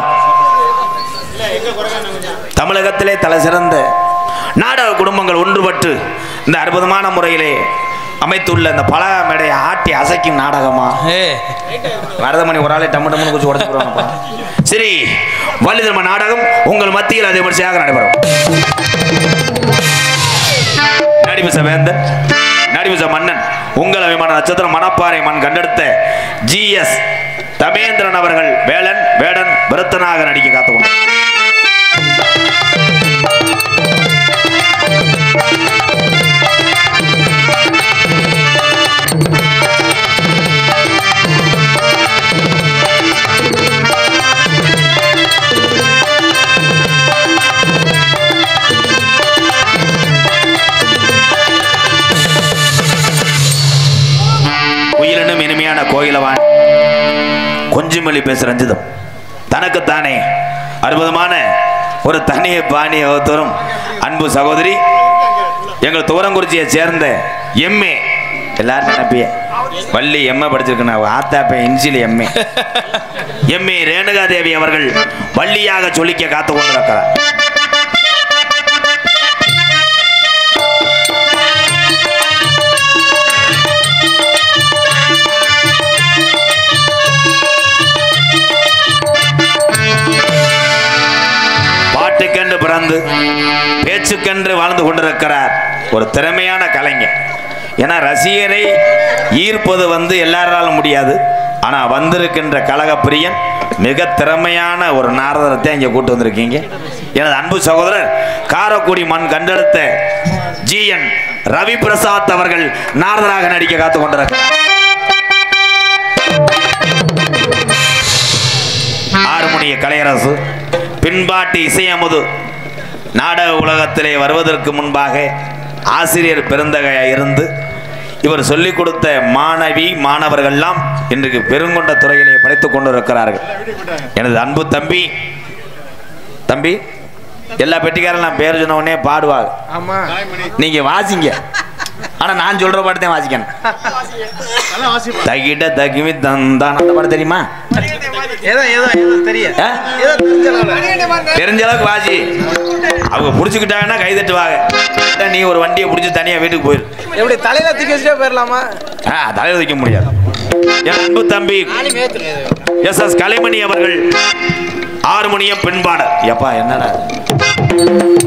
தமிழகத்திலே தலை சிறந்த நாடக குடும்பங்கள் ஒன்றுபட்டு இந்த அற்புதமான முறையிலே அமைத்துள்ள இந்த பலகா மேடையை ஆட்டி அசைக்கும் நாடகமா ஏ வரதமணி ஒரு ஆளை டம்மு டம்முன்னு குச்சி உடச்சுருவாங்கப்பா சரி வள்ளிதர்ம நாடகம் உங்கள் மத்தியில் அதே விமர்சையாக நடைபெறும் நடிமிச வேந்தன் நடிமிச மன்னன் உங்கள் அபிமான நட்சத்திரம் மணப்பாறை மண் கண்டெடுத்த ஜிஎஸ் தமேந்திரன் அவர்கள் வேலன் வேடன் விருத்தனாக நடிக்க காத்துக்கொண்டு உயிரினும் இனிமையான கோயிலவான் கொஞ்சமொழி பேச ரஞ்சிதம் தனக்குத்தானே அற்புதமான ஒரு தனிய பாணிய ஒருத்தரும் அன்பு சகோதரி எங்கள் துவரங்குறிச்சியை சேர்ந்த எம்ஏ எல்லாரும் நினைப்பிய வள்ளி எம்ஏ படிச்சிருக்கேன் ஆத்தாப்ப இன்சிலி எம்ஏ எம்ஏ ரேணுகா தேவி அவர்கள் வள்ளியாக சொல்லிக்க காத்து கொண்டிருக்கிறார் பாட்டுக்கென்று பிறந்து பேச்சுக்கென்று வாழ்ந்து கொண்டிருக்கிறார் ஒரு திறமையான கலைஞர் ஏன்னா ரசிகரை ஈர்ப்பது வந்து எல்லாராலும் முடியாது ஆனால் வந்திருக்கின்ற கழகப்பிரியன் மிக திறமையான ஒரு நாரதரத்தை இங்கே கூட்டு வந்திருக்கீங்க எனது அன்பு சகோதரர் காரக்குடி மண் கண்டெடுத்த ஜிஎன் ரவி பிரசாத் அவர்கள் நாரதராக நடிக்க காத்து கொண்டிருக்கிறார் ஆறுமணிய கலையரசு பின்பாட்டு இசையமுது நாடக உலகத்திலே வருவதற்கு முன்பாக ஆசிரியர் பெருந்தகையாக இருந்து இவர் சொல்லிக் கொடுத்த மாணவி மாணவர்கள்லாம் இன்றைக்கு பெருங்கொண்ட துறையிலே படித்துக் கொண்டிருக்கிறார்கள் எனது அன்பு தம்பி தம்பி எல்லா பெட்டிக்காரரும் நான் பேர் சொன்ன உடனே பாடுவாங்க ஆமா நீங்க வாசிங்க ஆனா நான் சொல்ற பாட்டு தான் வாசிக்கணும் தகிட தகிமி தந்தான் அந்த பாட்டு தெரியுமா ஏதோ ஏதோ ஏதோ தெரியும் ஆ? ஏதோ தெரிஞ்ச அளவுல. தெரிஞ்ச அளவுக்கு வாசி அவங்க புடிச்சுக்கிட்டாங்கன்னா கை தட்டுவாங்க இல்ல, நீ ஒரு வண்டியை பிடிச்சி தனியா வீட்டுக்கு போயிரு எப்படி தலையில தூக்கி வச்சுட்டே போயிடலாமா ஆ, தலையில வைக்க முடியாது என் அன்பு தம்பி எஸ் எஸ் கலைமணி அவர்கள் ஆறுமணியம் பெண்பாடல் எப்பா என்னடா இது?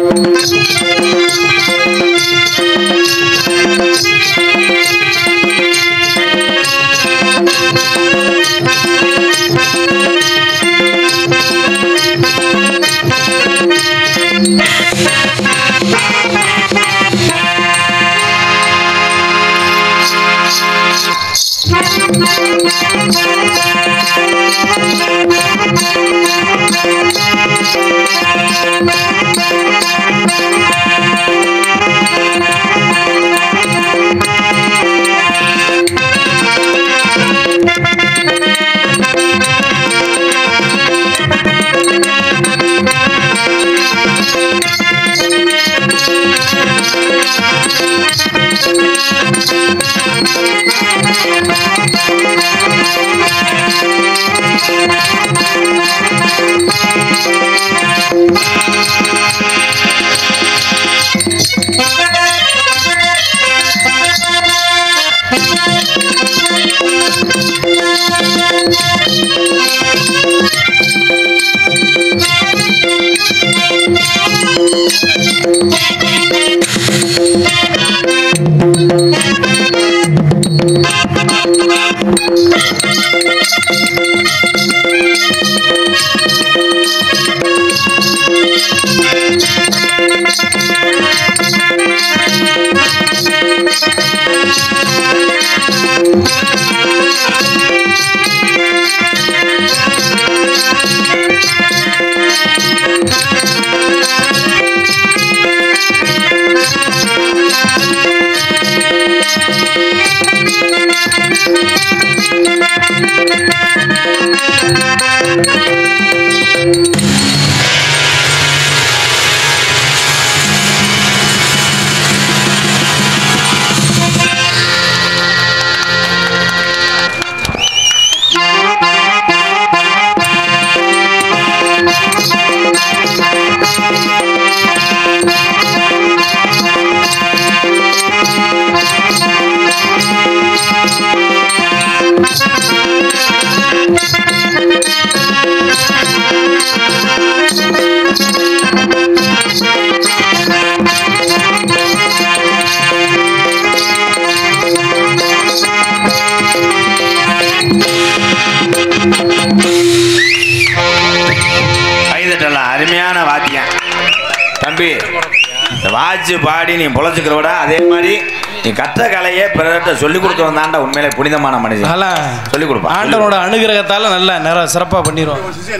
கைதட்டலாம் அருமையான வாத்தியம் தம்பி இந்த வாட்சி பாடி நீ பொழைச்சிக்கிற விட அதே மாதிரி நீ கற்ற கலையை பிறர்கிட்ட சொல்லிக் கொடுக்கறவன் தாண்டா உண்மையிலே புனிதமான மனுஷன் நல்லா சொல்லிக் கொடுப்பான் ஆண்டவனோட அனுகிரகத்தால நல்லா நேரம் சிறப்பா பண்ணிடுவோம்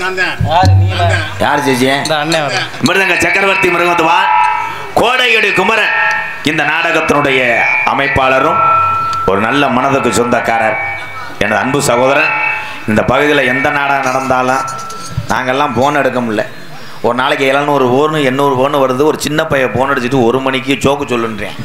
யார் சேச்சி இந்த அண்ணன் வர மிருதங்க சக்கரவர்த்தி மிருகத்துவா கோடையடி குமரன் இந்த நாடகத்தினுடைய அமைப்பாளரும் ஒரு நல்ல மனதுக்கு சொந்தக்காரர் எனது அன்பு சகோதரன் இந்த பகுதியில் எந்த நாடகம் நடந்தாலும் நாங்கெல்லாம் போன் எடுக்க முடியல ஒரு நாளைக்கு எழுநூறு போன் எண்ணூறு போன் வருது ஒரு சின்ன பையன் போன் அடிச்சுட்டு ஒரு மணிக்கு சோக்கு சொல்லுன்றேன்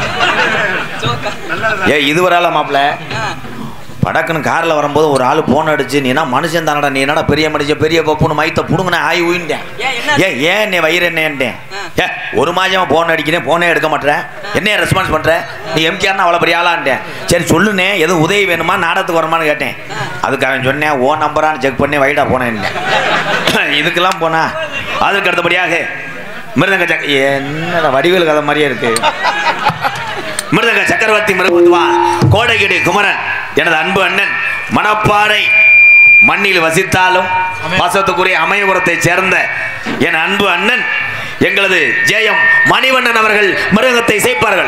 ஏ இது வரால மாப்பிள்ள படக்குன்னு காரில் வரும்போது ஒரு ஆள் போன் அடிச்சு நீ என்ன மனுஷன் தானடா நீ என்னடா பெரிய மனுஷன் பெரிய பப்புன்னு மைத்த புடுங்கின ஆய் உயின்ட்டேன் ஏ ஏன் நீ வயிறு என்னேன்ட்டேன் ஏ ஒரு மாதமா போன் அடிக்கிறேன் போனே எடுக்க மாட்டேன் என்ன ரெஸ்பான்ஸ் பண்ற நீ எம்கேர்னா அவ்வளோ பெரிய ஆளான்ட்டேன் சரி சொல்லுனே எதுவும் உதவி வேணுமா நாடகத்துக்கு வரமான்னு கேட்டேன் அதுக்கு அவன் சொன்னேன் ஓ நம்பரான்னு செக் பண்ணி வைடா போனேன் இதுக்கெல்லாம் போனா அதுக்கு அடுத்தபடியாக மிருதங்க சக்க என்னடா வடிவேல் கதை மாதிரியே இருக்கு மிருதங்க சக்கரவர்த்தி மிருகத்துவா கோடைகிடி குமரன் எனது அன்பு அண்ணன் மணப்பாறை மண்ணில் வசித்தாலும் பாசத்துக்குரிய அமையபுரத்தைச் சேர்ந்த என் அன்பு அண்ணன் எங்களது ஜெயம் மணிவண்ணன் அவர்கள் மிருகத்தை இசைப்பார்கள்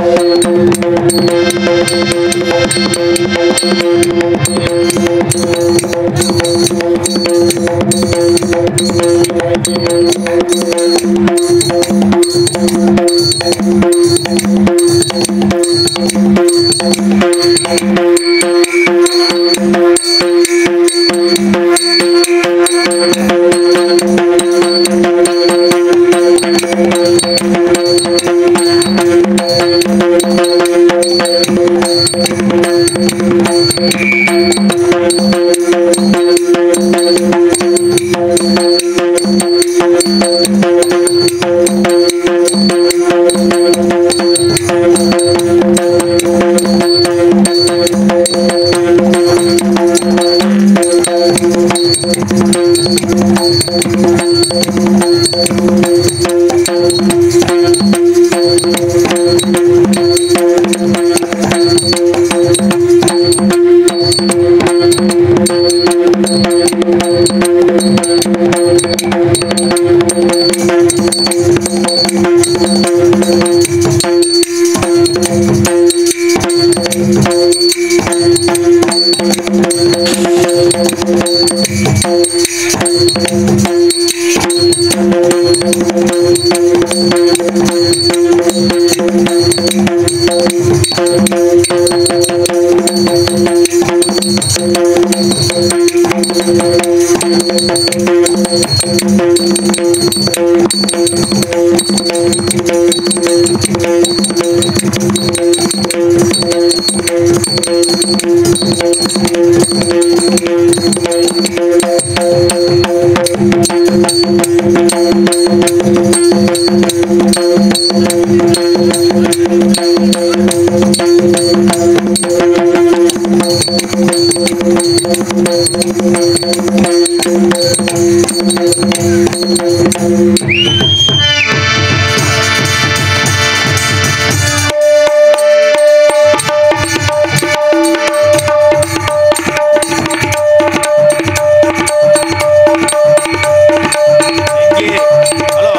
இங்கே ஹலோ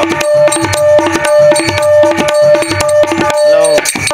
ஹலோ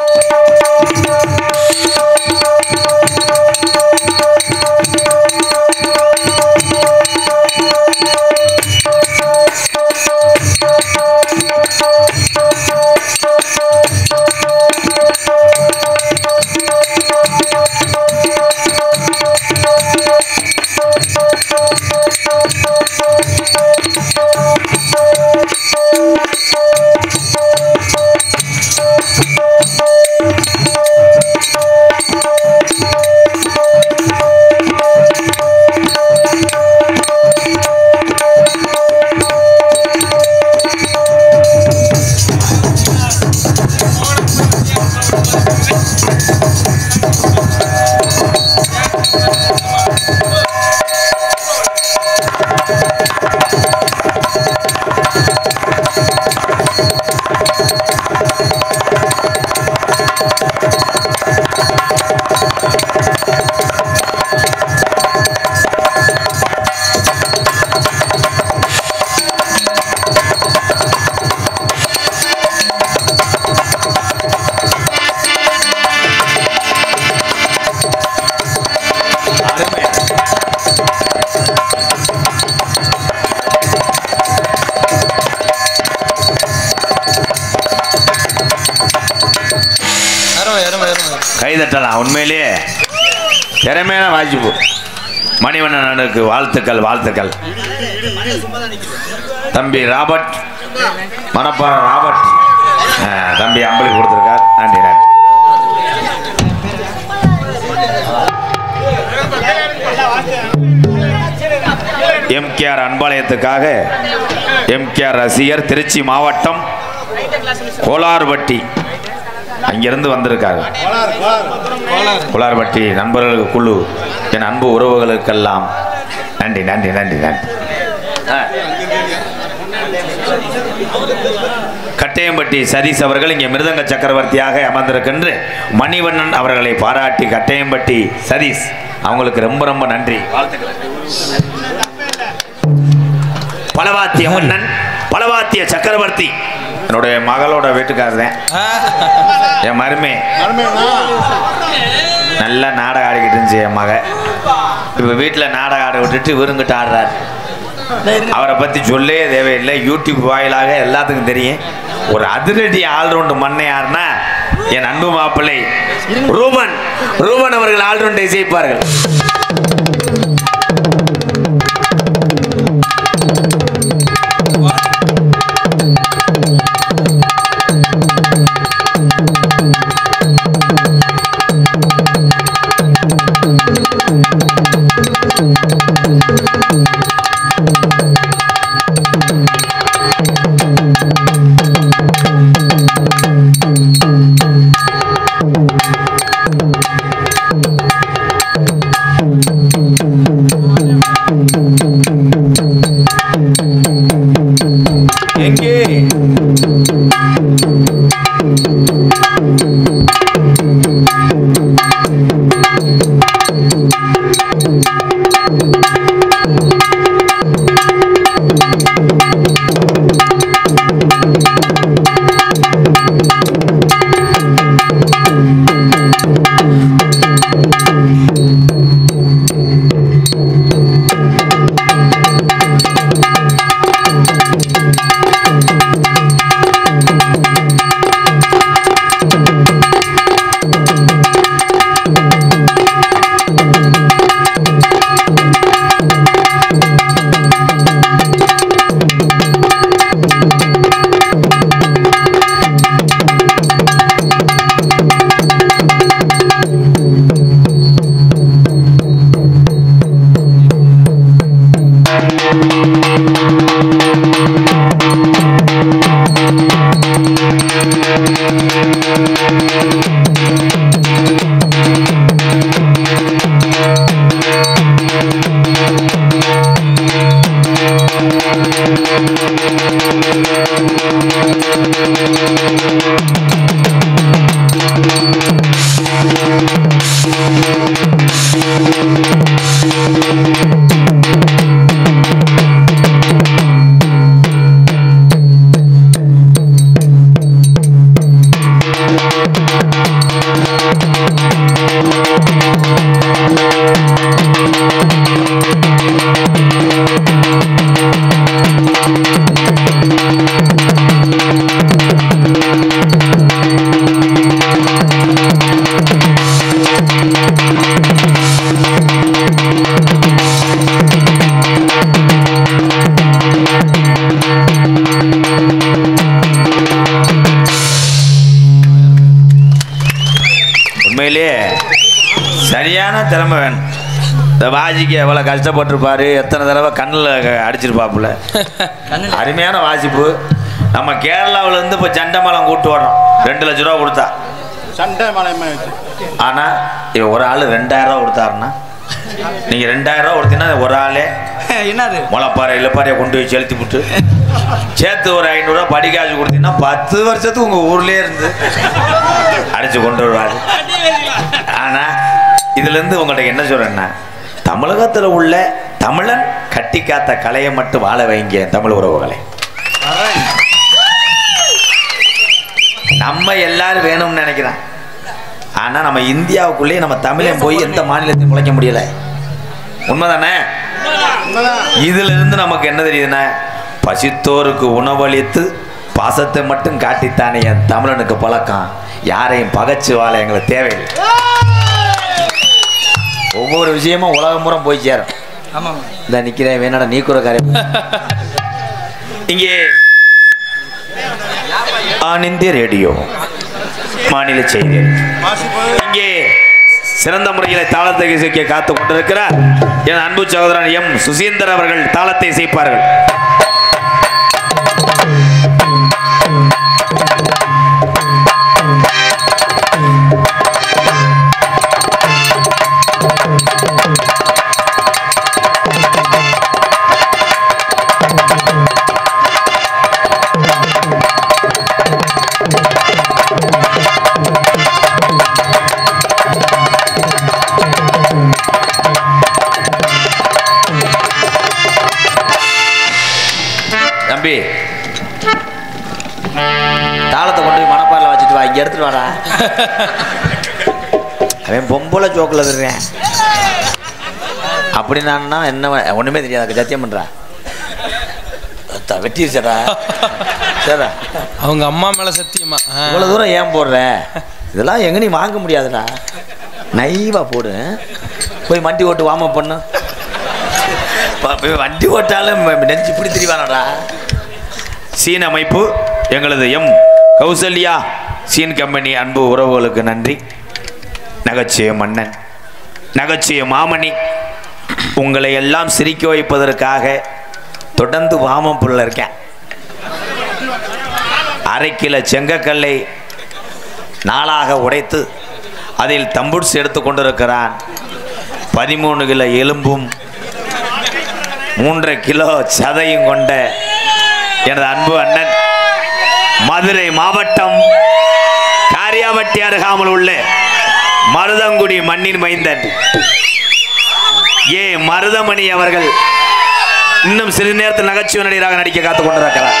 அருமை அருமை அருமை அருமை கைதட்டலாம் உண்மையிலேயே திறமையான வாய்ப்பு மணிவண்ணனுக்கு வாழ்த்துக்கள் வாழ்த்துக்கள் தம்பி ராபர்ட் மணப்பாறை ராபர்ட் ஆ, தம்பி அம்பளி கொடுத்துருக்கார் நன்றி நன்றி எம்கேஆர் அன்பாலயத்துக்காக எம்கேஆர் ரசிகர் திருச்சி மாவட்டம் கோலார்பட்டி அங்கிருந்து வந்திருக்காரு கோலார்பட்டி நண்பர்கள் குழு என் அன்பு உறவுகளுக்கெல்லாம் நன்றி நன்றி நன்றி நன்றி ஆ. கட்டையம்பட்டி சதீஷ் அவர்கள் இங்கே மிருதங்க சக்கரவர்த்தியாக அமர்ந்திருக்கின்ற மணிவண்ணன் அவர்களை பாராட்டி கட்டையம்பட்டி சதீஷ் அவங்களுக்கு ரொம்ப ரொம்ப நன்றி பலவாத்திய மன்னன் பலவாத்திய சக்கரவர்த்தி என்னுடைய மகளோட வீட்டுக்காரர் என் மருமே நல்லா நாடகம் ஆடிக்கிட்டு இருந்துச்சு என் மக இப்போ வீட்டில் நாடகம் ஆட விட்டுட்டு விருங்கிட்டு ஆடுறாரு அவரை பற்றி சொல்லே தேவையில்லை யூடியூப் வாயிலாக எல்லாத்துக்கும் தெரியும் ஒரு அதிரடி ஆல்ரவுண்டு மண்ணை யாருன்னா என் அன்பு மாப்பிள்ளை ரூபன் ரூபன் அவர்கள் ஆல்ரவுண்டை இசைப்பார்கள் எங்கே உண்மையிலேயே சரியான திறமை வேணும் இந்த வாசிக்கு எவ்வளோ கஷ்டப்பட்டிருப்பாரு எத்தனை தடவை கண்ணில் அடிச்சிருப்பாப்புல அருமையான வாசிப்பு நம்ம கேரளாவுல இருந்து இப்போ சண்டமலம் கூட்டு வரோம் ரெண்டு லட்ச ரூபா கொடுத்தா சண்டை மலையமா வச்சு ஆனால் இவன் ஒரு ஆள் ரெண்டாயிரம் ரூபா கொடுத்தாருன்னா நீங்கள் ரெண்டாயிரம் ரூபா கொடுத்தீங்கன்னா ஒரு ஆளே என்னது முளைப்பாறை இலப்பாறையை கொண்டு போய் செலுத்தி விட்டு சேர்த்து ஒரு ஐநூறுரூவா படிக்காசு கொடுத்தீங்கன்னா பத்து வருஷத்துக்கு உங்கள் ஊர்லேயே இருந்து அடிச்சு கொண்டு வருவாரு ஆனால் இதுலேருந்து உங்கள்கிட்ட என்ன சொல்கிறேன்னா தமிழகத்தில் உள்ள தமிழன் கட்டி காத்த கலையை மட்டும் வாழ வைங்க தமிழ் உறவுகளை நம்ம எல்லாரும் வேணும்னு நினைக்கிறேன் ஆனால் நம்ம இந்தியாவுக்குள்ளேயே நம்ம தமிழன் போய் எந்த மாநிலத்தையும் முளைக்க முடியல உண்மைதானே இதுல இருந்து நமக்கு என்ன தெரியுதுன்னா பசித்தோருக்கு உணவளித்து பாசத்தை மட்டும் காட்டித்தானே என் தமிழனுக்கு பழக்கம் யாரையும் பகைச்சு வாழ எங்களுக்கு தேவையில்லை ஒவ்வொரு விஷயமும் உலகம் பூரா போய் சேரும் ஆமாம் இந்த நிக்கிறேன் வேணாடா நீ கூட காரியம் இங்கே ஆன் இந்திய ரேடியோ மாநில செய்திகள் இங்கே சிறந்த முறையில் தாளத்தை இசைக்க காத்து கொண்டிருக்கிறார் என் அன்பு சகோதரன் எம் சுசீந்தர் அவர்கள் தாளத்தை இசைப்பார்கள் தம்பி தாளத்தை கொண்டு போய் மணப்பாறையில் வச்சுட்டு வா இங்க எடுத்துட்டு வாடா அவன் பொம்பளை ஜோக்கில் இருக்கிறேன் அப்படி நான்னா என்ன ஒண்ணுமே தெரியாது சத்தியம் பண்றா அத்தா, வெட்டிருச்சடா சரிடா அவங்க அம்மா மேல சத்தியமா ஆ. இவ்வளோ தூரம் ஏன் போடுற இதெல்லாம் எங்க நீ வாங்க முடியாதுடா நைவா போடு போய் வண்டி ஓட்டு வாம பண்ணு ப- போய் வண்டி ஓட்டாலும் ம- நெஞ்சு இப்படி திரிவானடா சீன் அமைப்பு எங்களது எம் கௌசல்யா சீன் கம்பெனி அன்பு உறவுகளுக்கு நன்றி நகைச்சுவை மன்னன் நகைச்சுவை மாமணி உங்களை எல்லாம் சிரிக்க வைப்பதற்காக தொடர்ந்து வாமம் புள்ள இருக்கேன் அரை கிலோ செங்கக்கல்லை நாளாக உடைத்து அதில் தம்புட்ஸ் எடுத்து கொண்டிருக்கிறான் பதிமூணு கிலோ எலும்பும் மூன்றரை கிலோ சதையும் கொண்ட எனது அன்பு அண்ணன் மதுரை மாவட்டம் காரியாவட்டி அருகாமல் உள்ள மருதங்குடி மண்ணின் மைந்தன் ஏ மருதமணி அவர்கள் இன்னும் சிறிது நேரத்தில் நகைச்சுவை நடிகராக நடிக்க காத்துக் கொண்டிருக்கிறார்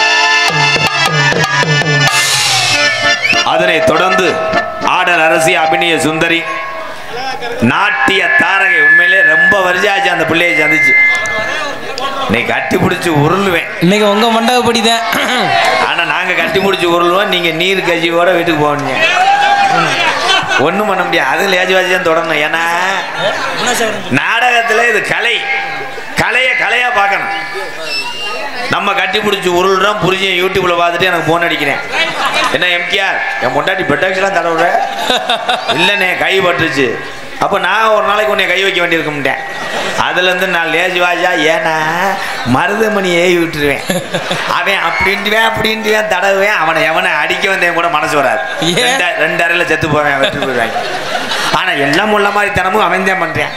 அதனை தொடர்ந்து ஆடல் அரசி அபிநய சுந்தரி நாட்டிய தாரகை உண்மையிலே ரொம்ப வருஷாச்சு அந்த பிள்ளையை சந்திச்சு நீ கட்டி பிடிச்சி உருளுவேன் இன்னைக்கு உங்க மண்டபப்படி தான் ஆனா நாங்க கட்டி பிடிச்சி உருளுவோம் நீங்க நீர் கட்சியோட வீட்டுக்கு போவீங்க ஒண்ணும் பண்ண முடியாது அது லேஜ் வாஜி தான் தொடரணும் ஏன்னா நாடகத்துல இது கலை கலையை கலையா பார்க்கணும் நம்ம கட்டி பிடிச்சி உருள்றோம் புரிஞ்சு யூடியூப்ல பார்த்துட்டு எனக்கு போன் அடிக்கிறேன் என்ன எம்கேஆர் என் பொண்டாட்டி பெட்டாக்ஸ்லாம் தடவுற இல்லைண்ணே கை பட்டுருச்சு அப்போ நான் ஒரு நாளைக்கு உன்னை கை வைக்க வேண்டியிருக்கும்ட்டேன் அதுலேருந்து நான் லேஜ் வாஜா ஏன்னா மருதமணி ஏவி விட்டுருவேன் அவன் அப்படின்ட்டுவேன் அப்படின்ட்டுவேன் தடவுவேன் அவனை எவனை அடிக்க வந்தேன் கூட மனசு வராது ஏன்? ரெண்டு- ரெண்டு அறையில் செத்து போவேன் வெற்றி போயிடுவாங்க ஆனால் எல்லாம் உள்ள மாதிரி தினமும் அவன் தான் பண்ணுறேன்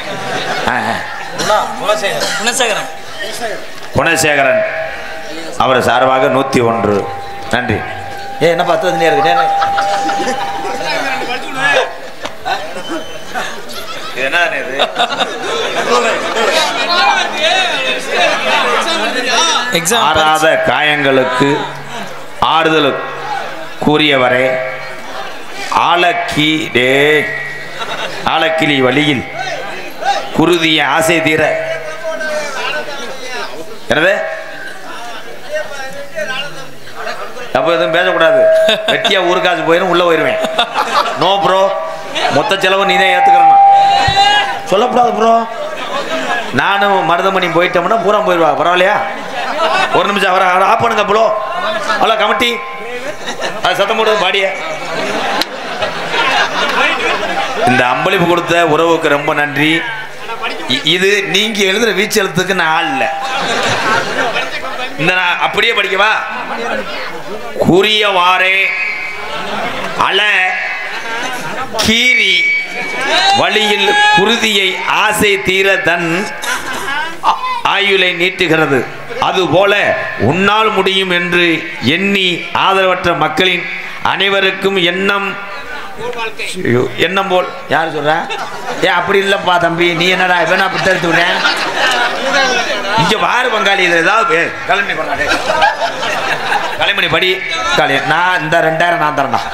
குணசேகரன் குணசேகரன் அவர் சார்பாக நூற்றி ஒன்று நன்றி ஏ என்ன பத்து வந்து இருக்கு இது என்ன இது எக்ஸாம் ஆறாத காயங்களுக்கு ஆறுதல் கூறியவரே ஆலக்கி டே ஆலக்கிளி வழியில் குருதிய ஆசை தீர என்னது அப்ப எதுவும் பேசக்கூடாது வெட்டியா ஊருக்காசு போயிடும் உள்ள போயிருவேன் நோ ப்ரோ மொத்த செலவு நீ தான் ஏத்துக்கிறணும் சொல்லக்கூடாது ப்ரோ நானும் மருதமணி போயிட்டோம்னா பூரா போயிடுவா பரவாயில்லையா ஒரு நிமிஷம் அவரை அவரை ஆஃப் பண்ணுங்க ப்ரோ அவ்வளோ கமிட்டி அது சத்தம் போடுது பாடிய இந்த அம்பளிப்பு கொடுத்த உறவுக்கு ரொம்ப நன்றி இ- இது நீங்க எழுதுற வீச்சு எழுத்துக்கு நான் ஆள் இல்லை இந்த நான் அப்படியே படிக்கவா குறியவாறே அல கீரி வழியில் குருதியை ஆசை தீர தன் ஆ- ஆயுளை நீட்டுகிறது அதுபோல உன்னால் முடியும் என்று எண்ணி ஆதரவற்ற மக்களின் அனைவருக்கும் எண்ணம் ஐயோ, எண்ணம் போல் யார் சொல்ற ஏ அப்படி இல்லப்பா தம்பி நீ என்னடா இப்ப நான் அப்படி எடுத்து விடுறேன் இங்க வாரு பங்காளி இது ஏதாவது ஏய், கலைமணி பங்காளி கலைமணி படி காளி நான் இந்த ரெண்டாயிரம் நான் தரேன்டா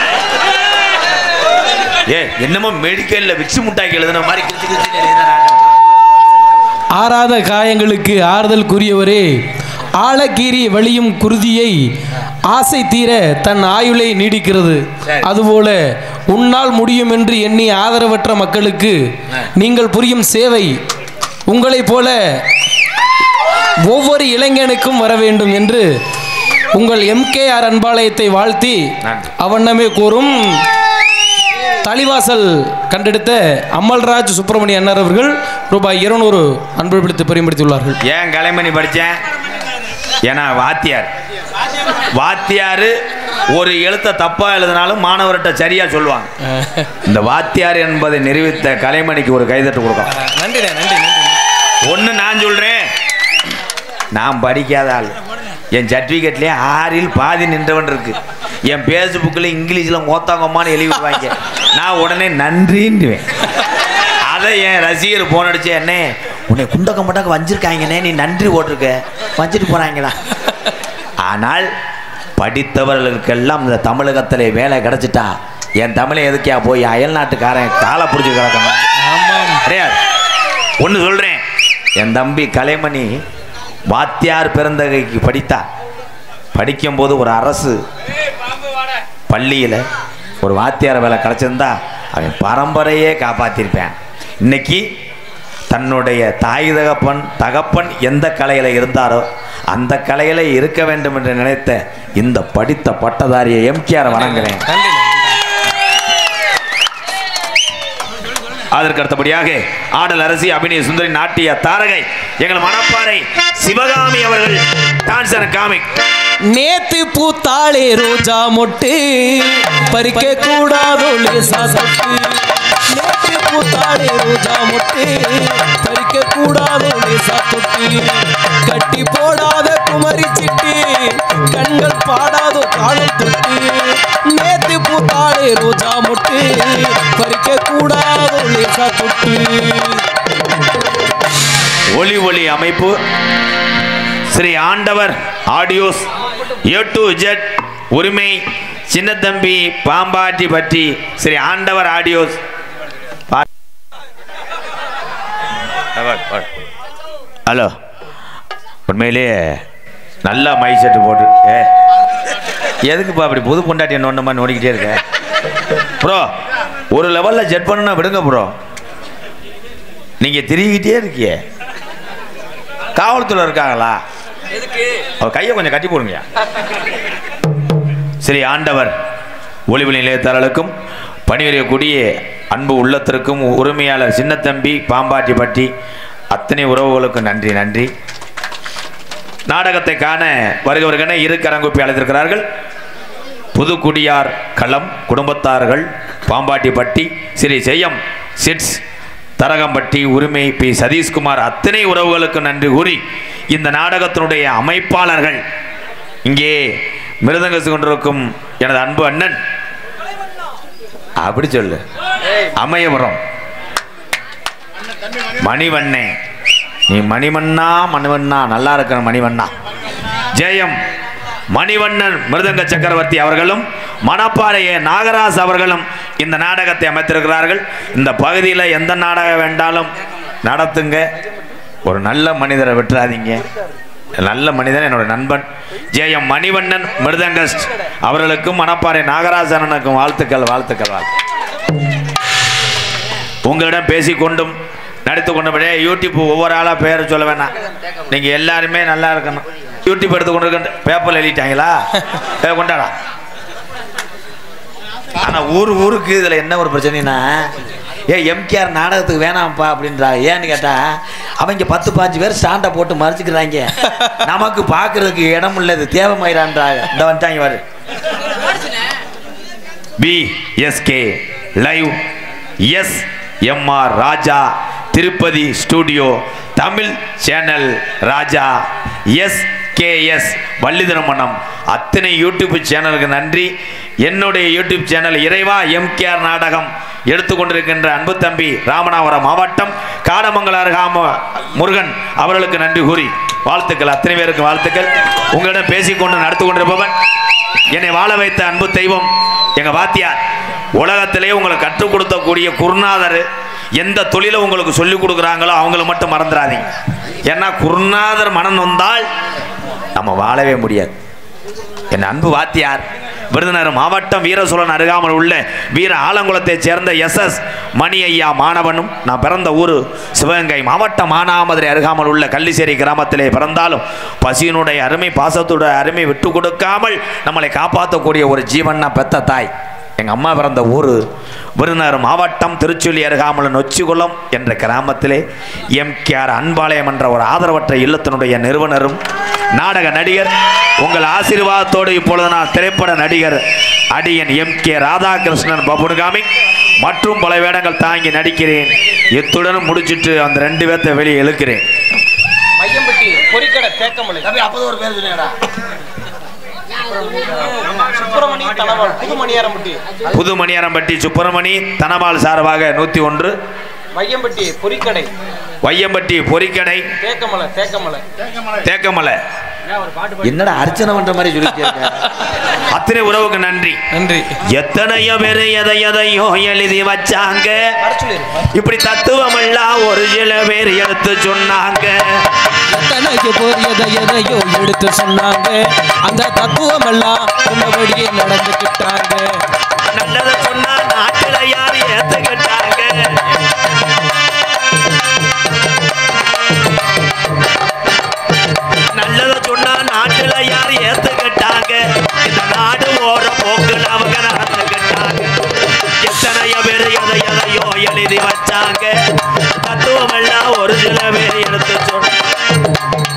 ஏ என்னமோ மெடிக்கல்ல விச்சு முட்டாக்கி எழுதுன மாதிரி கிச்சு கிச்சு எழுதுனா ஆறாத காயங்களுக்கு ஆறுதல் கூறியவரே ஆழக்கீறி வலியும் குருதியை ஆசை தீர தன் ஆயுளை நீடிக்கிறது சரி. அதுபோல உன்னால் முடியும் என்று எண்ணி ஆதரவற்ற மக்களுக்கு நீங்கள் புரியும் சேவை உங்களைப் போல ஒவ்வொரு இளைஞனுக்கும் வர வேண்டும் என்று உங்கள் எம்கேஆர் அன்பாலயத்தை வாழ்த்தி நன்றி. அவண்ணமே கூறும் தளிவாசல் கண்டெடுத்த அமல்ராஜ் சுப்பிரமணிய அண்ணர் அவர்கள் ரூபாய் இருநூறு அன்பளித்து பயன்படுத்தியுள்ளார்கள் ஏன் கலைமணி படித்தேன் ஏன்னா வாத்தியார் வாத்தியார் ஒரு எழுத்த தப்பா எழுதினாலும் மாணவர்கிட்ட சரியா சொல்லுவாங்க இந்த வாத்தியார் என்பதை நிரூபித்த கலைமணிக்கு ஒரு கைதட்டு கொடுக்கலாம் நன்றிண்ணே நன்றி நன்றி ஒன்று நான் சொல்கிறேன் நான் படிக்காத ஆள் என் சர்டிஃபிகேட்லேயே ஆறில் பாதி நின்றவன் இருக்கு என் ஃபேஸ்புக்கில் இங்கிலீஷில் மோத்தாங்கம்மான்னு எழுதி விடுவாங்க நான் உடனே நன்றின்னுவேன் அதை என் ரசிகர் போன் அடிச்சு அண்ணே உன்னை குண்டக்க மட்டக்க வஞ்சிருக்காங்கண்ணே நீ நன்றி ஓட்டிருக்க வஞ்சிட்டு போகிறாங்களா ஆனால் படித்தவர்களுக்கெல்லாம் இந்த தமிழகத்திலே வேலை கிடைச்சிட்டா என் தமிழை எதுக்கியா போய் அயல் நாட்டுக்காரன் காலை பிடிச்சி கிடக்கணும் கிடையாது ஒன்று சொல்கிறேன் என் தம்பி கலைமணி வாத்தியார் பிறந்தகைக்கு படித்தா படிக்கும்போது ஒரு அரசு பள்ளியில் ஒரு வாத்தியார் வேலை கிடச்சிருந்தா அவன் பரம்பரையே காப்பாற்றிருப்பேன் இன்னைக்கு தன்னுடைய தாய் தகப்பன் தகப்பன் எந்த கலையில் இருந்தாரோ அந்த கலையில் இருக்க வேண்டும் என்று நினைத்த இந்த படித்த பட்டதாரியை எம்கேஆர் வணங்குறேன் அதற்கு அடுத்தபடியாக ஆடல் அரசி அபிநய சுந்தரி நாட்டிய தாரகை எங்கள் மணப்பாறை சிவகாமி அவர்கள் டான்சர் காமிக் நேத்து பூத்தாளே ரோஜா மொட்டு பறிக்க கூடாதோ லேசா சொட்டு நேத்து பூத்தாளே ரோஜா மொட்டு பறிக்க கூடாதோ லேசா தொட்டு கட்டி போடாத குமரி சிட்டு கண்கள் பாடாதோ காலம் தொட்டு நேத்து பூத்தாளே ரோஜா மொட்டு பறிக்க கூடாதோ லேசா தொட்டு ஒளி ஒளி அமைப்பு ஸ்ரீ ஆண்டவர் ஆடியோஸ் ஏ டு ஜெட் உரிமை சின்னத்தம்பி பாம்பாட்டி பற்றி ஸ்ரீ ஆண்டவர் ஆடியோஸ் பா- ஹலோ உண்மையிலேயே நல்லா மை செட்டு போட்டு ஏ எதுக்குப்பா அப்படி புது பொண்டாட்டி என்ன ஒன்றுமா நோடிக்கிட்டே இருக்க ப்ரோ ஒரு லெவலில் ஜெட் பண்ணுனா விடுங்க ப்ரோ நீங்கள் திரிகிட்டே இருக்கியே காவல்துறை இருக்காங்களா அவ கையை கொஞ்சம் கட்டி போடுங்க சரி ஆண்டவர் ஒளிவு நிலையத்தாளர்களுக்கும் பணிபுரியக்கூடிய அன்பு உள்ளத்திற்கும் உரிமையாளர் சின்னத்தம்பி பாம்பாட்டி பட்டி அத்தனை உறவுகளுக்கும் நன்றி நன்றி நாடகத்தை காண வருகிறவர்களென இரு கரங்குப்பி அழைத்திருக்கிறார்கள் புதுக்குடியார் களம் குடும்பத்தார்கள் பாம்பாட்டிப்பட்டி ஸ்ரீ செய்யம் சிட்ஸ் தரகம்பட்டி உரிமை பி சதீஷ்குமார் அத்தனை உறவுகளுக்கு நன்றி கூறி இந்த நாடகத்தினுடைய அமைப்பாளர்கள் இங்கே மிருதங்கசு கொண்டிருக்கும் எனது அன்பு அண்ணன் அப்படி சொல்லு அமயபுரம் மணிவண்ணே நீ மணிவண்ணா மணிவண்ணா நல்லா இருக்கிற மணிவண்ணா ஜெயம் மணிவண்ணன் மிருதங்க சக்கரவர்த்தி அவர்களும் மணப்பாறைய நாகராஜ் அவர்களும் இந்த நாடகத்தை அமைத்திருக்கிறார்கள் இந்த பகுதியில் எந்த நாடகம் வேண்டாலும் நடத்துங்க ஒரு நல்ல மனிதரை விட்டுறாதீங்க நல்ல மனிதன் என்னோட நண்பன் ஜெயம் மணிவண்ணன் மிருதங்கஸ்ட் அவர்களுக்கும் மணப்பாறை நாகராஜனுக்கும் வாழ்த்துக்கள் வாழ்த்துக்கள் வாழ்த்து உங்களிடம் பேசிக்கொண்டும் நடித்து கொண்டபடியே யூடியூப் ஒவ்வொரு ஆளாக பேரை சொல்ல வேணாம் நீங்கள் எல்லாருமே நல்லா இருக்கணும் யூடியூப் எடுத்து கொண்டு இருக்க பேப்பரில் எழுதிட்டாங்களா ஏ, கொண்டாடா ஆனால் ஊர் ஊருக்கு இதில் என்ன ஒரு பிரச்சனைனா ஏ எம்கேஆர் நாடகத்துக்கு வேணாம்ப்பா அப்படின்றா ஏன்னு கேட்டால் அவங்க பத்து பாஞ்சு பேர் ஸ்டாண்டை போட்டு மறைச்சிக்கிறாங்க நமக்கு பார்க்கறதுக்கு இடம் உள்ளது தேவைமாயிரான்றாங்க இந்த வந்துட்டாங்க பாரு PSK live S MR Raja Tirupati studio Tamil channel Raja S KS வள்ளிதரமணம் அத்தனை யூடியூப் சேனலுக்கு நன்றி என்னுடைய யூடியூப் சேனல் இறைவா எம்கேஆர் நாடகம் எடுத்துக்கொண்டிருக்கின்ற அன்பு தம்பி ராமநாதபுரம் மாவட்டம் காடமங்கல அருகாம முருகன் அவர்களுக்கு நன்றி கூறி வாழ்த்துக்கள் அத்தனை பேருக்கு வாழ்த்துக்கள் உங்களிடம் பேசிக்கொண்டு நடத்து கொண்டிருப்பவன் என்னை வாழ வைத்த அன்பு தெய்வம் எங்க வாத்தியார் உலகத்திலே உங்களை கற்றுக் கொடுத்தக்கூடிய குருநாதர் எந்த தொழிலை உங்களுக்கு சொல்லிக் கொடுக்குறாங்களோ அவங்கள மட்டும் மறந்துடாதீங்க ஏன்னா குருநாதர் மனம் வந்தால் நம்ம வாழவே முடியாது என் அன்பு வாத்தியார் விருதுநகர் மாவட்டம் வீரசோழன் அருகாமல் உள்ள வீர ஆலங்குளத்தைச் சேர்ந்த எஸ் எஸ் மணி ஐயா மாணவனும் நான் பிறந்த ஊர் சிவகங்கை மாவட்டம் மானாமதுரை அருகாமல் உள்ள கள்ளிசேரி கிராமத்திலே பிறந்தாலும் பசியினுடைய அருமை பாசத்துடைய அருமை விட்டு கொடுக்காமல் நம்மளை காப்பாற்றக்கூடிய ஒரு ஜீவன்னா பெத்த தாய் எங்கள் அம்மா பிறந்த ஊர் விருதுநகர் மாவட்டம் திருச்சுழி அருகாமல் நொச்சிகுளம் என்ற கிராமத்திலே எம்கேஆர் அன்பாலயம் என்ற ஒரு ஆதரவற்ற இல்லத்தினுடைய நிறுவனரும் நாடக நடிகர் உங்கள் ஆசீர்வாதத்தோடு இப்பொழுது நான் திரைப்பட நடிகர் அடியன் எம் கே ராதாகிருஷ்ணன் பபுனுகாமி மற்றும் பல வேடங்கள் தாங்கி நடிக்கிறேன் இத்துடன் முடிச்சிட்டு அந்த ரெண்டு பேர்த்த வெளியே இழுக்கிறேன் மையம்பட்டி பொறிக்கடை தேக்கமலை சுப்பிரமணி தனவாள் புது மணியாரம்பட்டி புது மணியாரம்பட்டி சுப்பிரமணி தனபால் சார்பாக நூற்றி ஒன்று மையம்பட்டி பொறிக்கடை வையம்பட்டி பொறிக்கடை தேக்கமலை தேக்கமலை தேக்கமலை என்னடா அர்ச்சனை பண்ற மாதிரி சொல்லிட்டு இருக்க? அத்தனை உறவுக்கு நன்றி நன்றி எத்தனையோ பேர் எதை எதையோ எழுதி வச்சாங்க இப்படி தத்துவம் எல்லாம் ஒரு சில பேர் எடுத்து சொன்னாங்க எத்தனைக்கு போர் எதை எதையோ எடுத்து சொன்னாங்க அந்த தத்துவம் எல்லாம் சொன்னபடியே நடந்துக்கிட்டாங்க நல்லதை சொன்னா நாட்டுல யார் ஏத்துக்கிட்டாங்க நல்லதை சொன்னா நாட்டுல யார் ஏத்துக்கிட்டாங்க இந்த நாடு ஓர போக்குல அவங்க நடந்துக்கிட்டாங்க எத்தனையோ பேர் எதை எதையோ எழுதி வச்சாங்க தத்துவம் எல்லாம் ஒரு சில பேர் எடுத்து சொன்னாங்க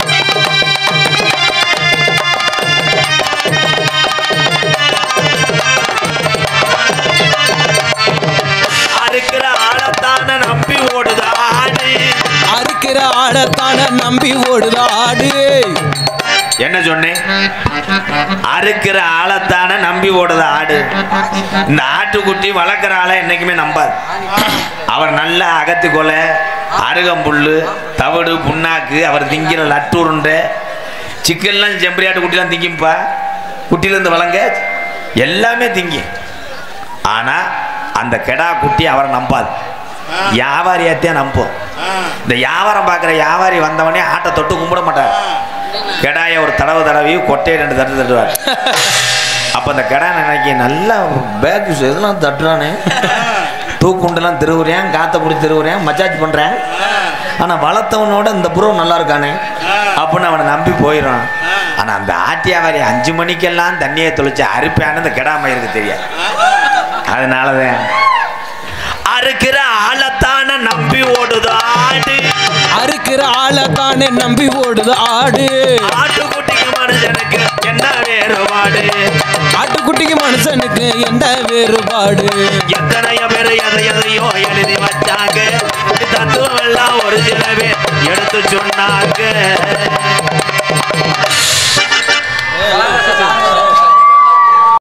அறுக்கிற ஆளத்தான நம்பி ஓடுது ஆடு அறுக்கிற ஆடத்தான நம்பி ஓடுது ஆடு என்ன சொன்னேன் அறுக்கிற ஆளத்தான நம்பி ஓடுது ஆடு இந்த ஆட்டுக்குட்டி வளர்க்குற ஆளை என்னைக்குமே நம்பாது அவர் நல்ல அகத்து கொலை அருகம்புல்லு தவிடு புண்ணாக்கு அவர் திங்கிற லட்டு உருண்டை சிக்கன்லாம் செம்பரி ஆட்டு குட்டிலாம் திங்கிப்பா குட்டிலேருந்து வளங்க எல்லாமே திங்கி ஆனால் அந்த கெடா குட்டி அவரை நம்பாது வியாபாரியாத்தையும் நம்பும் இந்த வியாபாரம் பார்க்குற வியாபாரி வந்தவனே ஆட்டை தொட்டு கும்பிட மாட்டார் கெடாய ஒரு தடவை தடவி கொட்டையை ரெண்டு தட்டு தட்டுவார் அப்போ அந்த கெடா நினைக்க நல்லா பேக் இதெல்லாம் தட்டுறானே தூக்குண்டுலாம் திருவுறேன் காற்ற பிடி திருவுறேன் மசாஜ் பண்ணுறேன் ஆனால் வளர்த்தவனோட இந்த புறம் நல்லா இருக்கானே அப்படின்னு அவனை நம்பி போயிடும் ஆனால் அந்த ஆட்டி வியாபாரி அஞ்சு மணிக்கெல்லாம் தண்ணியை தொளிச்சு அறுப்பான்னு இந்த கெடா மயிருக்கு தெரியாது அதனாலதான் அறுக்கிற ஆளத்தான நம்பி ஓடுது ஆடு அறுக்கிற ஆளத்தானே நம்பி ஓடுது ஆடு ஆட்டுக்குட்டிக்கு மனுஷனுக்கு என்ன வேறுபாடு ஆட்டுக்குட்டிக்கு மனுஷனுக்கு எந்த வேறுபாடு எத்தனையோ பேர் எதை எதையோ எழுதி வச்சாங்க தத்துவம் எல்லாம் ஒரு சில பேர் எடுத்து சொன்னாங்க